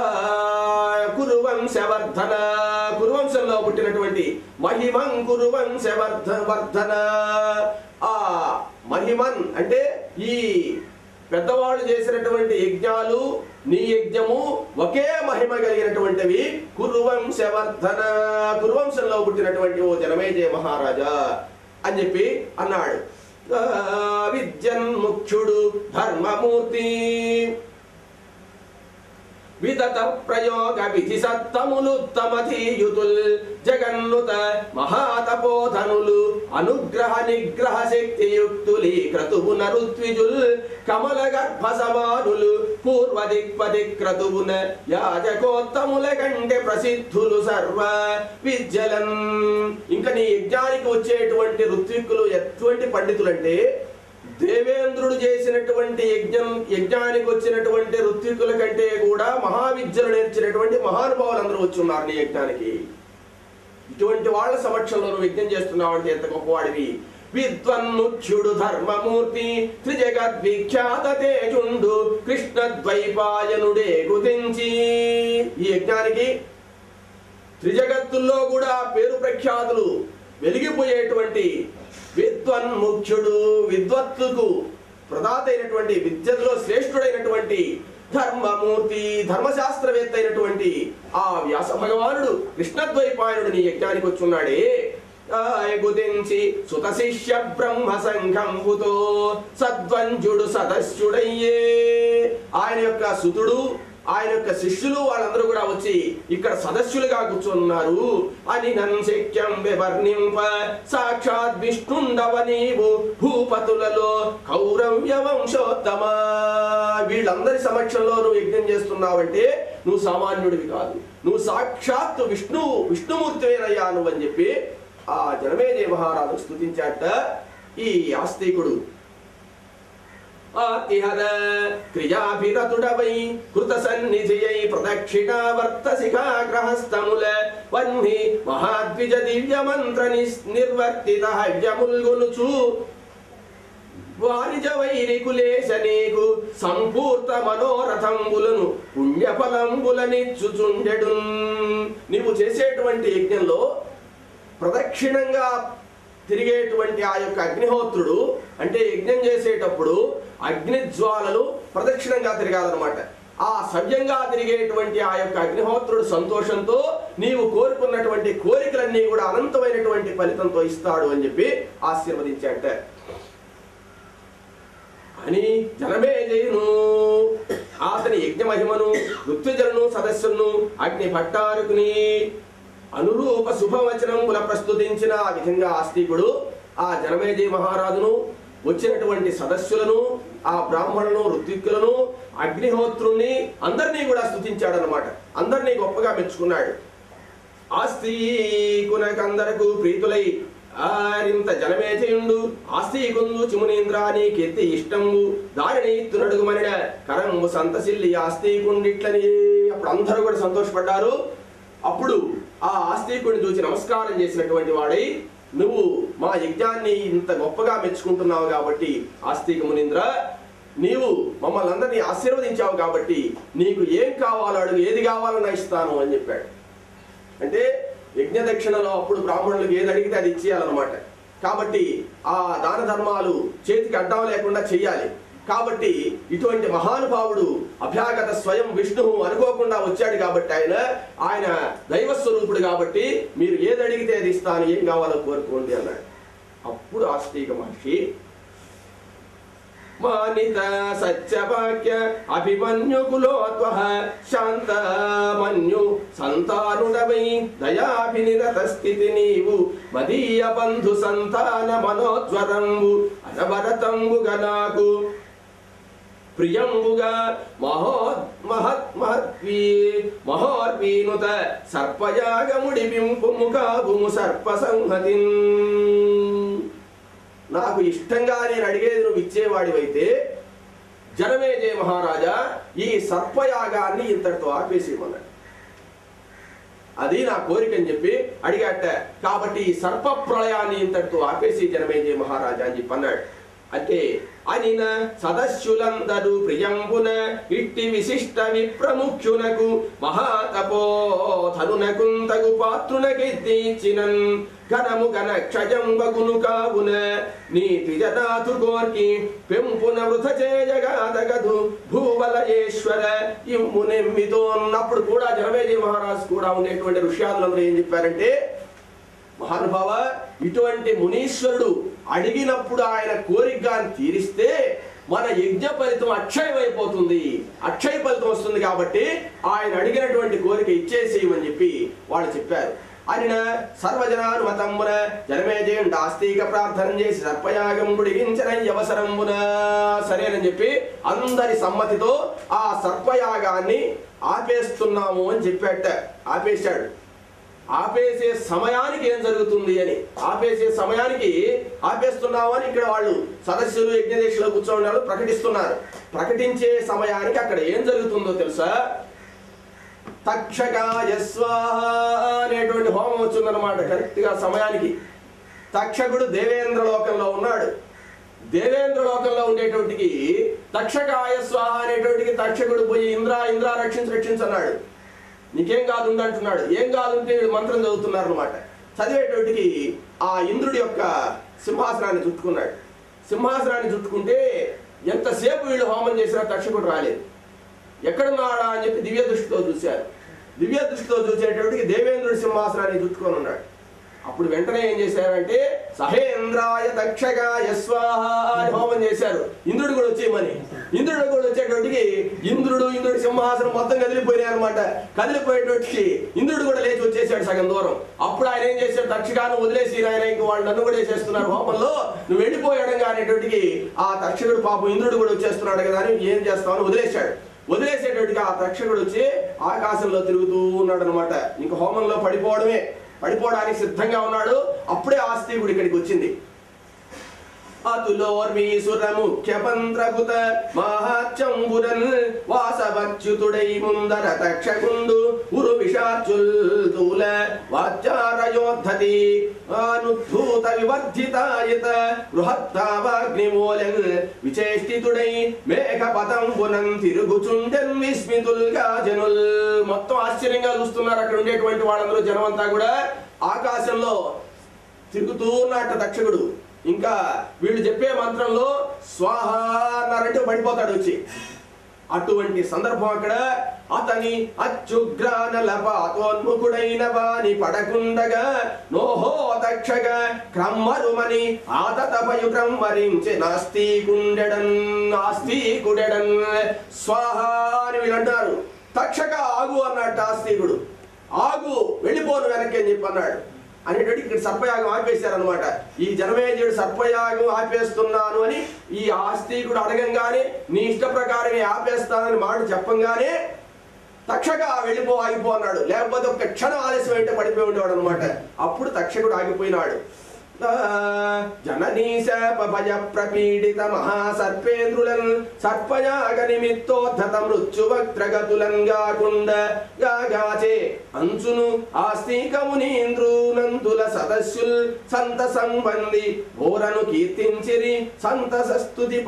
Speaker 1: కురువంశవర్ధన కురువంశంలో పుట్టినటువంటి మహిమం కురువంశవర్ధ వర్ధన ఆ మహిమన్ అంటే ఈ పెద్దవాళ్ళు చేసినటువంటి యజ్ఞాలు నీ యజ్ఞము ఒకే మహిమ కలిగినటువంటివి కురువంశవర్ధన కురువంశంలో పుట్టినటువంటి ఓ జనమేజయ మహారాజా అని చెప్పి అన్నాడు ఆ, విద్యన్ముఖ్యుడు ధర్మమూర్తి విదత ప్రయోగ విధి సత్తములుత్తమధీయుతుల్ జగన్నుత మహాతపోధనులు అనుగ్రహ నిగ్రహ శక్తియుక్తులి క్రతువున ఋత్విజుల్ కమల గర్భ సమానులు పూర్వ దిక్పది క్రతువున యాజకోత్తముల కంటే ప్రసిద్ధులు సర్వ విద్యలన్ ఇంకా నీ యజ్ఞానికి వచ్చేటువంటి ఋత్విక్కులు ఎటువంటి పండితులంటే దేవేంద్రుడు చేసినటువంటి యజ్ఞం యజ్ఞానికి వచ్చినటువంటి ఋత్వికుల కంటే కూడా మహావిద్యలు నేర్చినటువంటి మహానుభావులు అందరూ వచ్చి ఉన్నారు నీ యజ్ఞానికి ఇటువంటి వాళ్ళ సమక్షంలో నువ్వు యజ్ఞం చేస్తున్నావు అంటే ఎంత గొప్పవాడివి విద్వన్ముఖ్యుడు ధర్మమూర్తి త్రిజగద్విఖ్యాత తేజుండు కృష్ణ ద్వైపాయనుడే గురించి ఈ యజ్ఞానికి త్రిజగత్తుల్లో కూడా పేరు ప్రఖ్యాతులు వెలిగిపోయేటువంటి విద్వన్ముఖ్యుడు విద్వత్తుకు ప్రదాత అయినటువంటి విద్యలో శ్రేష్ఠుడైనటువంటి ధర్మమూర్తి ధర్మశాస్త్రవేత్త అయినటువంటి ఆ వ్యాస భగవానుడు కృష్ణద్వైపాయనుడు నీ యజ్ఞానికి వచ్చున్నాడే ఆ గుదించి సుత శిష్య బ్రహ్మ సంఘంబుతో సద్వంజుడు సదస్యుడయ్యే ఆయన యొక్క సుతుడు ఆయన యొక్క శిష్యులు వాళ్ళందరూ కూడా వచ్చి ఇక్కడ సదస్యులుగా కూర్చున్నారు అని నన్ శక్యం వివర్ణింప సాక్షాత్ విష్ణుండవ నీవు భూపతులలో కౌరవ్య వంశోత్తమ వీళ్ళందరి సమక్షంలో నువ్వు యజ్ఞం చేస్తున్నావంటే నువ్వు సామాన్యుడివి కాదు నువ్వు సాక్షాత్ విష్ణు విష్ణుమూర్తివేనయ్యా నువ్వు అని చెప్పి ఆ జనమేజయ మహారాజు స్తుతించాట ఈ ఆస్తికుడు ఆతిహర క్రియాభిరతుడవై కృత సన్నిధియై ప్రదక్షిణావర్త శిఖాగ్రహస్తముల వహ్ని మహాద్విజ దివ్య మంత్ర నిస్- నిర్వర్తిత హవ్యముల్గొనుచు వారిజ వైరికులేశ నీకు సంపూర్త మనోరథంబులను పుణ్యఫలంబులనిచ్చుచుండెడు నీవు చేసేటువంటి యజ్ఞంలో ప్రదక్షిణంగా తిరిగేటువంటి ఆ యొక్క అగ్నిహోత్రుడు అంటే యజ్ఞం చేసేటప్పుడు అగ్ని జ్వాలలు ప్రదక్షిణంగా తిరగాలన్నమాట ఆ సవ్యంగా తిరిగేటువంటి ఆ యొక్క అగ్నిహోత్రుడు సంతోషంతో నీవు కోరుకున్నటువంటి కోరికలన్నీ కూడా అనంతమైనటువంటి ఫలితంతో ఇస్తాడు అని చెప్పి ఆశీర్వదించాట అని జనమే జయును అతని యజ్ఞ మహిమను ఋత్విజలను సదస్సులను అగ్ని భట్టారుకుని అనురూప శుభవచనముల ప్రస్తుతించిన ఆ విధంగా ఆస్తికుడు ఆ జనమేజయ మహారాజును వచ్చినటువంటి సదస్సులను ఆ బ్రాహ్మణులను ఋత్విక్కులను అగ్నిహోత్రుణ్ణి అందరినీ కూడా స్తుతించాడనమాట అందరినీ గొప్పగా మెచ్చుకున్నాడు ఆస్తికునకందరకు ప్రీతులై ఆరింత జనమేజయుండు ఆస్తికుందు చిమునీంద్రాని కీర్తి ఇష్టంబు దారిని తునడుగుమనిన కరంబు సంతసిల్లి ఆస్తికుండిట్లని అప్పుడు అందరూ కూడా సంతోషపడ్డారు అప్పుడు ఆ ఆస్తికుడిని చూసి నమస్కారం చేసినటువంటి వాడై నువ్వు మా యజ్ఞాన్ని ఇంత గొప్పగా మెచ్చుకుంటున్నావు కాబట్టి ఆస్తిక మునీంద్ర నీవు మమ్మల్ని అందరినీ ఆశీర్వదించావు కాబట్టి నీకు ఏం కావాలో అడుగు ఏది కావాలన్నా ఇస్తాను అని చెప్పాడు అంటే యజ్ఞ దక్షిణలో అప్పుడు బ్రాహ్మణులకు ఏది అడిగితే అది ఇచ్చేయాలన్నమాట కాబట్టి ఆ దాన ధర్మాలు చేతికి అడ్డం లేకుండా చెయ్యాలి కాబట్టి ఇటువంటి మహానుభావుడు అభ్యాగత స్వయం విష్ణువు అనుకోకుండా వచ్చాడు కాబట్టి ఆయన ఆయన దైవ స్వరూపుడు కాబట్టి మీరు ఏది అడిగితే అది ఇస్తాను ఏం కావాలో కోరుకోండి అన్నాడు అప్పుడు ఆస్తిక మహర్షి మానిత సత్యవాక్య అభిమన్యు కులోత్వ శాంత మన్యు సంతానుడవై దయాభినిరత స్థితి నీవు మదీయ బంధు సంతాన మనోజ్వరంబు అనవరతంబుగా నాకు ప్రియంబుగా మహో మహత్ మహత్వీ మహోర్వీనుత సర్పయాగముడి వింపు ముఖాభుము సర్ప సంహతిన్ నాకు ఇష్టంగా నేను అడిగేది నువ్వు ఇచ్చేవాడివైతే జనమేజయ మహారాజా ఈ సర్పయాగాన్ని ఇంతటితో ఆపేసేయమన్నాడు అది నా కోరిక అని చెప్పి అడిగాట కాబట్టి ఈ సర్ప ప్రళయాన్ని ఇంతటితో ఆపేసి జనమేజయ మహారాజా అని చెప్పి అన్నాడు అంటే అనిన సదస్యులందరూ ప్రియంబున ఇట్టి విశిష్ట విప్రముఖ్యునకు మహాతపోధనునకుంతగు పాత్రునకెత్తిచ్చినన్ ఘనము ఘన క్షయం బగును కావున నీతి జనాథు కోర్కి పెంపున వృథ చేయగాదగదు భూవలయేశ్వర ఇమ్మునెమ్మితో అన్నప్పుడు కూడా జనమేజయ మహారాజు కూడా ఉండేటువంటి ఋష్యాదులందరూ ఏం చెప్పారంటే మహానుభావ ఇటువంటి మునీశ్వరుడు అడిగినప్పుడు ఆయన కోరికగా తీరిస్తే మన యజ్ఞ ఫలితం అక్షయమైపోతుంది అక్షయ ఫలితం వస్తుంది కాబట్టి ఆయన అడిగినటువంటి కోరిక ఇచ్చేసేయమని చెప్పి వాళ్ళు చెప్పారు ఆయన సర్వజనానుమతమ్మున జనమేజయుండ ఆస్తిక ప్రార్థన చేసి సర్పయాగం గుడిగించిన అవసరమున సరేనని చెప్పి అందరి సమ్మతితో ఆ సర్పయాగాన్ని ఆపేస్తున్నాము అని చెప్పాట ఆపేశాడు ఆపేసే సమయానికి ఏం జరుగుతుంది అని ఆపేసే సమయానికి ఆపేస్తున్నాము అని ఇక్కడ వాళ్ళు సదస్సులు యజ్ఞదేశంలో కూర్చొని వాళ్ళు ప్రకటిస్తున్నారు ప్రకటించే సమయానికి అక్కడ ఏం జరుగుతుందో తెలుసా తక్షకాయ స్వాహ అనేటువంటి హోమం వచ్చిందనమాట కరెక్ట్ గా సమయానికి తక్షకుడు దేవేంద్ర లోకంలో ఉన్నాడు దేవేంద్ర లోకంలో ఉండేటువంటికి తక్షకాయ స్వాహ అనేటువంటికి తక్షకుడు పోయి ఇంద్ర ఇంద్ర రక్షించి రక్షించన్నాడు నీకేం కాదు ఉండు అంటున్నాడు ఏం కాదు ఉంటే వీళ్ళు మంత్రం చదువుతున్నారు అనమాట చదివేటోటికి ఆ ఇంద్రుడి యొక్క సింహాసనాన్ని చుట్టుకున్నాడు సింహాసనాన్ని చుట్టుకుంటే ఎంతసేపు వీళ్ళు హోమం చేసినా తక్షకుడు రాలేదు ఎక్కడున్నాడా అని చెప్పి దివ్య దృష్టితో చూశారు దివ్య దృష్టితో చూసేటప్పటికి దేవేంద్రుడి సింహాసనాన్ని చుట్టుకొని ఉన్నాడు అప్పుడు వెంటనే ఏం చేశారంటే సహేంద్రాయ దక్షగాయ స్వాహ అని హోమం చేశారు ఇంద్రుడు కూడా వచ్చేయమని ఇంద్రుడు కూడా వచ్చేటప్పటికి ఇంద్రుడు ఇంద్రుడి సింహాసనం మొత్తం కదిలిపోయినాయి అనమాట కదిలిపోయేటప్పటికి ఇంద్రుడు కూడా లేచి వచ్చేసాడు సగం దూరం అప్పుడు ఆయన ఏం చేశాడు దక్షగాను వదిలేసి ఆయన ఇంక వాళ్ళు నన్ను కూడా వేసేస్తున్నారు హోమంలో నువ్వు వెళ్ళిపోయాడు అనేటప్పటికి ఆ తక్షకుడు పాపం ఇంద్రుడు కూడా వచ్చేస్తున్నాడు కదా అని ఏం చేస్తామని వదిలేశాడు వదిలేసేటట్టుగా ఆ తక్షకుడు వచ్చి ఆకాశంలో తిరుగుతూ ఉన్నాడు అనమాట ఇంక హోమంలో పడిపోవడమే పడిపోవడానికి సిద్ధంగా ఉన్నాడు అప్పుడే ఆస్తికుడు ఇక్కడికి వచ్చింది అతులోర్వీసుర ముఖ్య పంత్రకుత మహాచంబురన్ వాసవచ్యుతుడై ముందర తక్షకుండు ఉరు విషాచుల్ తూల వాచారయోద్ధతి అనుద్భూత వివర్ధితాయత బృహత్తావాగ్నిమూలన్ విచేష్టితుడై మేఘ పతంబునం తిరుగుచుండెన్ విస్మితుల్గా జనుల్ మొత్తం ఆశ్చర్యంగా చూస్తున్నారు అక్కడ ఉండేటువంటి వాళ్ళందరూ జనమంతా కూడా ఆకాశంలో తిరుగుతూ ఉన్నట్ట దక్షకుడు ఇంకా వీళ్ళు చెప్పే మంత్రంలో స్వాహ అన్నారంటే పడిపోతాడు వచ్చి అటువంటి సందర్భం అక్కడ అతని అచ్చుగ్రానల పాతోన్ముఖుడైన వాని పడకుండగా నోహో దక్షగా క్రమ్మరుమని ఆతతపయు క్రమ్మరించి నాస్తికుండెడన్ నాస్తికుడెడన్ స్వాహ అని వీళ్ళు అంటారు తక్షక ఆగు అన్నట్టు ఆస్తికుడు ఆగు వెళ్ళిపోను వెనక్కి అని చెప్పి అన్నాడు అనేటువంటి ఇక్కడ సర్పయాగం ఆపేశారనమాట ఈ జనమేజయుడు సర్పయాగం ఆపేస్తున్నాను అని ఈ ఆస్తికుడు అడగంగానే నీ ఇష్ట ప్రకారమే ఆపేస్తానని మాట చెప్పంగానే తక్షక వెళ్ళిపో ఆగిపో అన్నాడు లేకపోతే ఒక్క క్షణం ఆలస్యం అయితే పడిపోయి ఉండేవాడు అనమాట అప్పుడు తక్షకుడు ఆగిపోయినాడు ఆ, జననీ శాప భయ ప్రపీడిత మహాసర్పేంద్రులన్ సర్పయాగ నిమిత్తోద్ధత మృత్యువక్త్రగతులన్ గాకుండ గాగాచే అంచును ఆస్తికమునీంద్రునంతుల సదస్యుల్ సంత సంబంధి ఘోరను కీర్తించిరి సంతస స్తుతి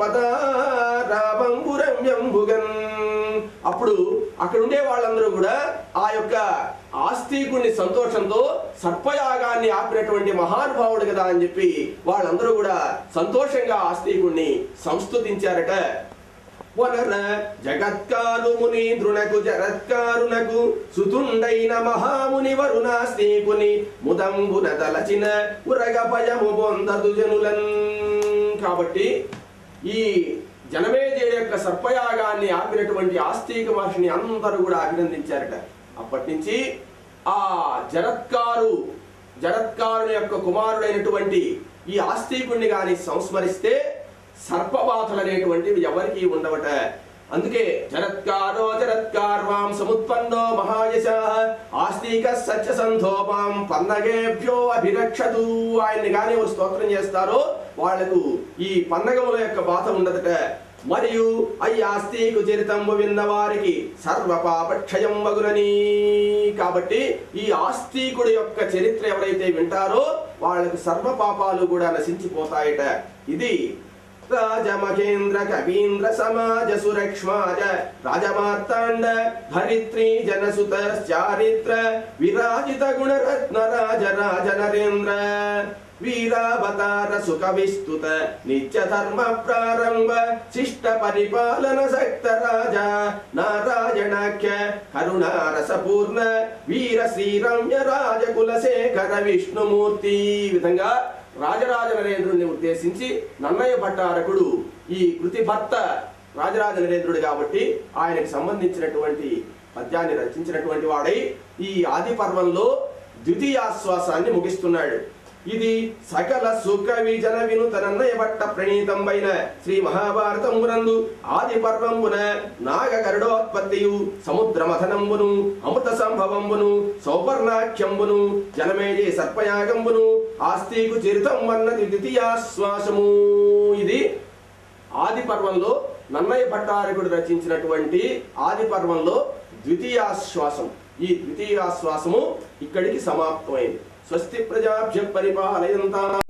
Speaker 1: పదారావంబురంభుగన్ అప్పుడు అక్కడ ఉండే వాళ్ళందరూ కూడా ఆ యొక్క ఆస్తికుడిని సంతోషంతో సర్పయాగాన్ని ఆపినటువంటి మహానుభావుడు కదా అని చెప్పి వాళ్ళందరూ కూడా సంతోషంగా ఆస్తికుడిని సంస్తుతించారట వనర జగత్కారు ముని దృణకు జరత్కారునకు సుతుండైన మహాముని వరుణాస్తికుని ముదంబున తలచిన ఉరగ భయము పొందదు జనులన్ కాబట్టి ఈ జనమేజయుడి యొక్క సర్పయాగాన్ని ఆపినటువంటి ఆస్తిక మహర్షిని అందరూ కూడా అభినందించారట అప్పటి నుంచి ఆ జరత్కారు జరత్కారుని యొక్క కుమారుడైనటువంటి ఈ ఆస్తికుణ్ణి గాని సంస్మరిస్తే సర్పబాధలు అనేటువంటివి ఎవరికీ ఉండవట అందుకే జరత్కారో జరత్కార్వాం సముత్పన్నో మహాయశ ఆస్తిక సత్య సంధోపాం పన్నగేభ్యో అభిరక్షతు ఆయన్ని గాని ఎవరు స్తోత్రం చేస్తారో వాళ్లకు ఈ పన్నగముల యొక్క బాధ ఉండదట మరియు అయ్యాస్తికు చరితంబు విన్న వారికి సర్వ పాపక్షయం మగునని కాబట్టి ఈ ఆస్తికుడి యొక్క చరిత్ర ఎవరైతే వింటారో వాళ్ళకు సర్వ పాపాలు కూడా నశించిపోతాయట ఇది రాజమహేంద్ర కవీంద్ర సమాజ సురక్ష్మాజ రాజమార్తాండ ధరిత్రి జనసుత చారిత్ర విరాజిత గుణరత్న రాజ రాజ నరేంద్ర వీరావతార సుఖ విస్తుత నిత్య ధర్మ ప్రారంభ శిష్ట పరిపాలన సక్త రాజా నారాయణాఖ్య కరుణారసపూర్ణ వీర శ్రీరమ్య రాజకులశేఖర విష్ణుమూర్తి ఈ విధంగా రాజరాజ నరేంద్రుడిని ఉద్దేశించి నన్నయ్య భట్టారకుడు ఈ కృతి భర్త రాజరాజ నరేంద్రుడు కాబట్టి ఆయనకు సంబంధించినటువంటి పద్యాన్ని రచించినటువంటి వాడై ఈ ఆది పర్వంలో ద్వితీయాశ్వాసాన్ని ముగిస్తున్నాడు ఇది సకల సుఖ విజన వినుత నన్నయ భట్ట ప్రణీతంబైన శ్రీ మహాభారతమునందు ఆది పర్వంబున నాగ గరుడోత్పత్తియు సముద్ర మథనంబును అమృత సంభవంబును సౌపర్ణాఖ్యంబును జనమేజే సర్పయాగంబును ఆస్తికు చరితం అన్నది ద్వితీయాశ్వాసము ఇది ఆది పర్వంలో నన్నయ్య భట్టారకుడు రచించినటువంటి ఆది పర్వంలో ద్వితీయాశ్వాసం ఈ ద్వితీయాశ్వాసము ఇక్కడికి సమాప్తమైంది స్వస్తి ప్రజాభ్య పరిపాలయంతా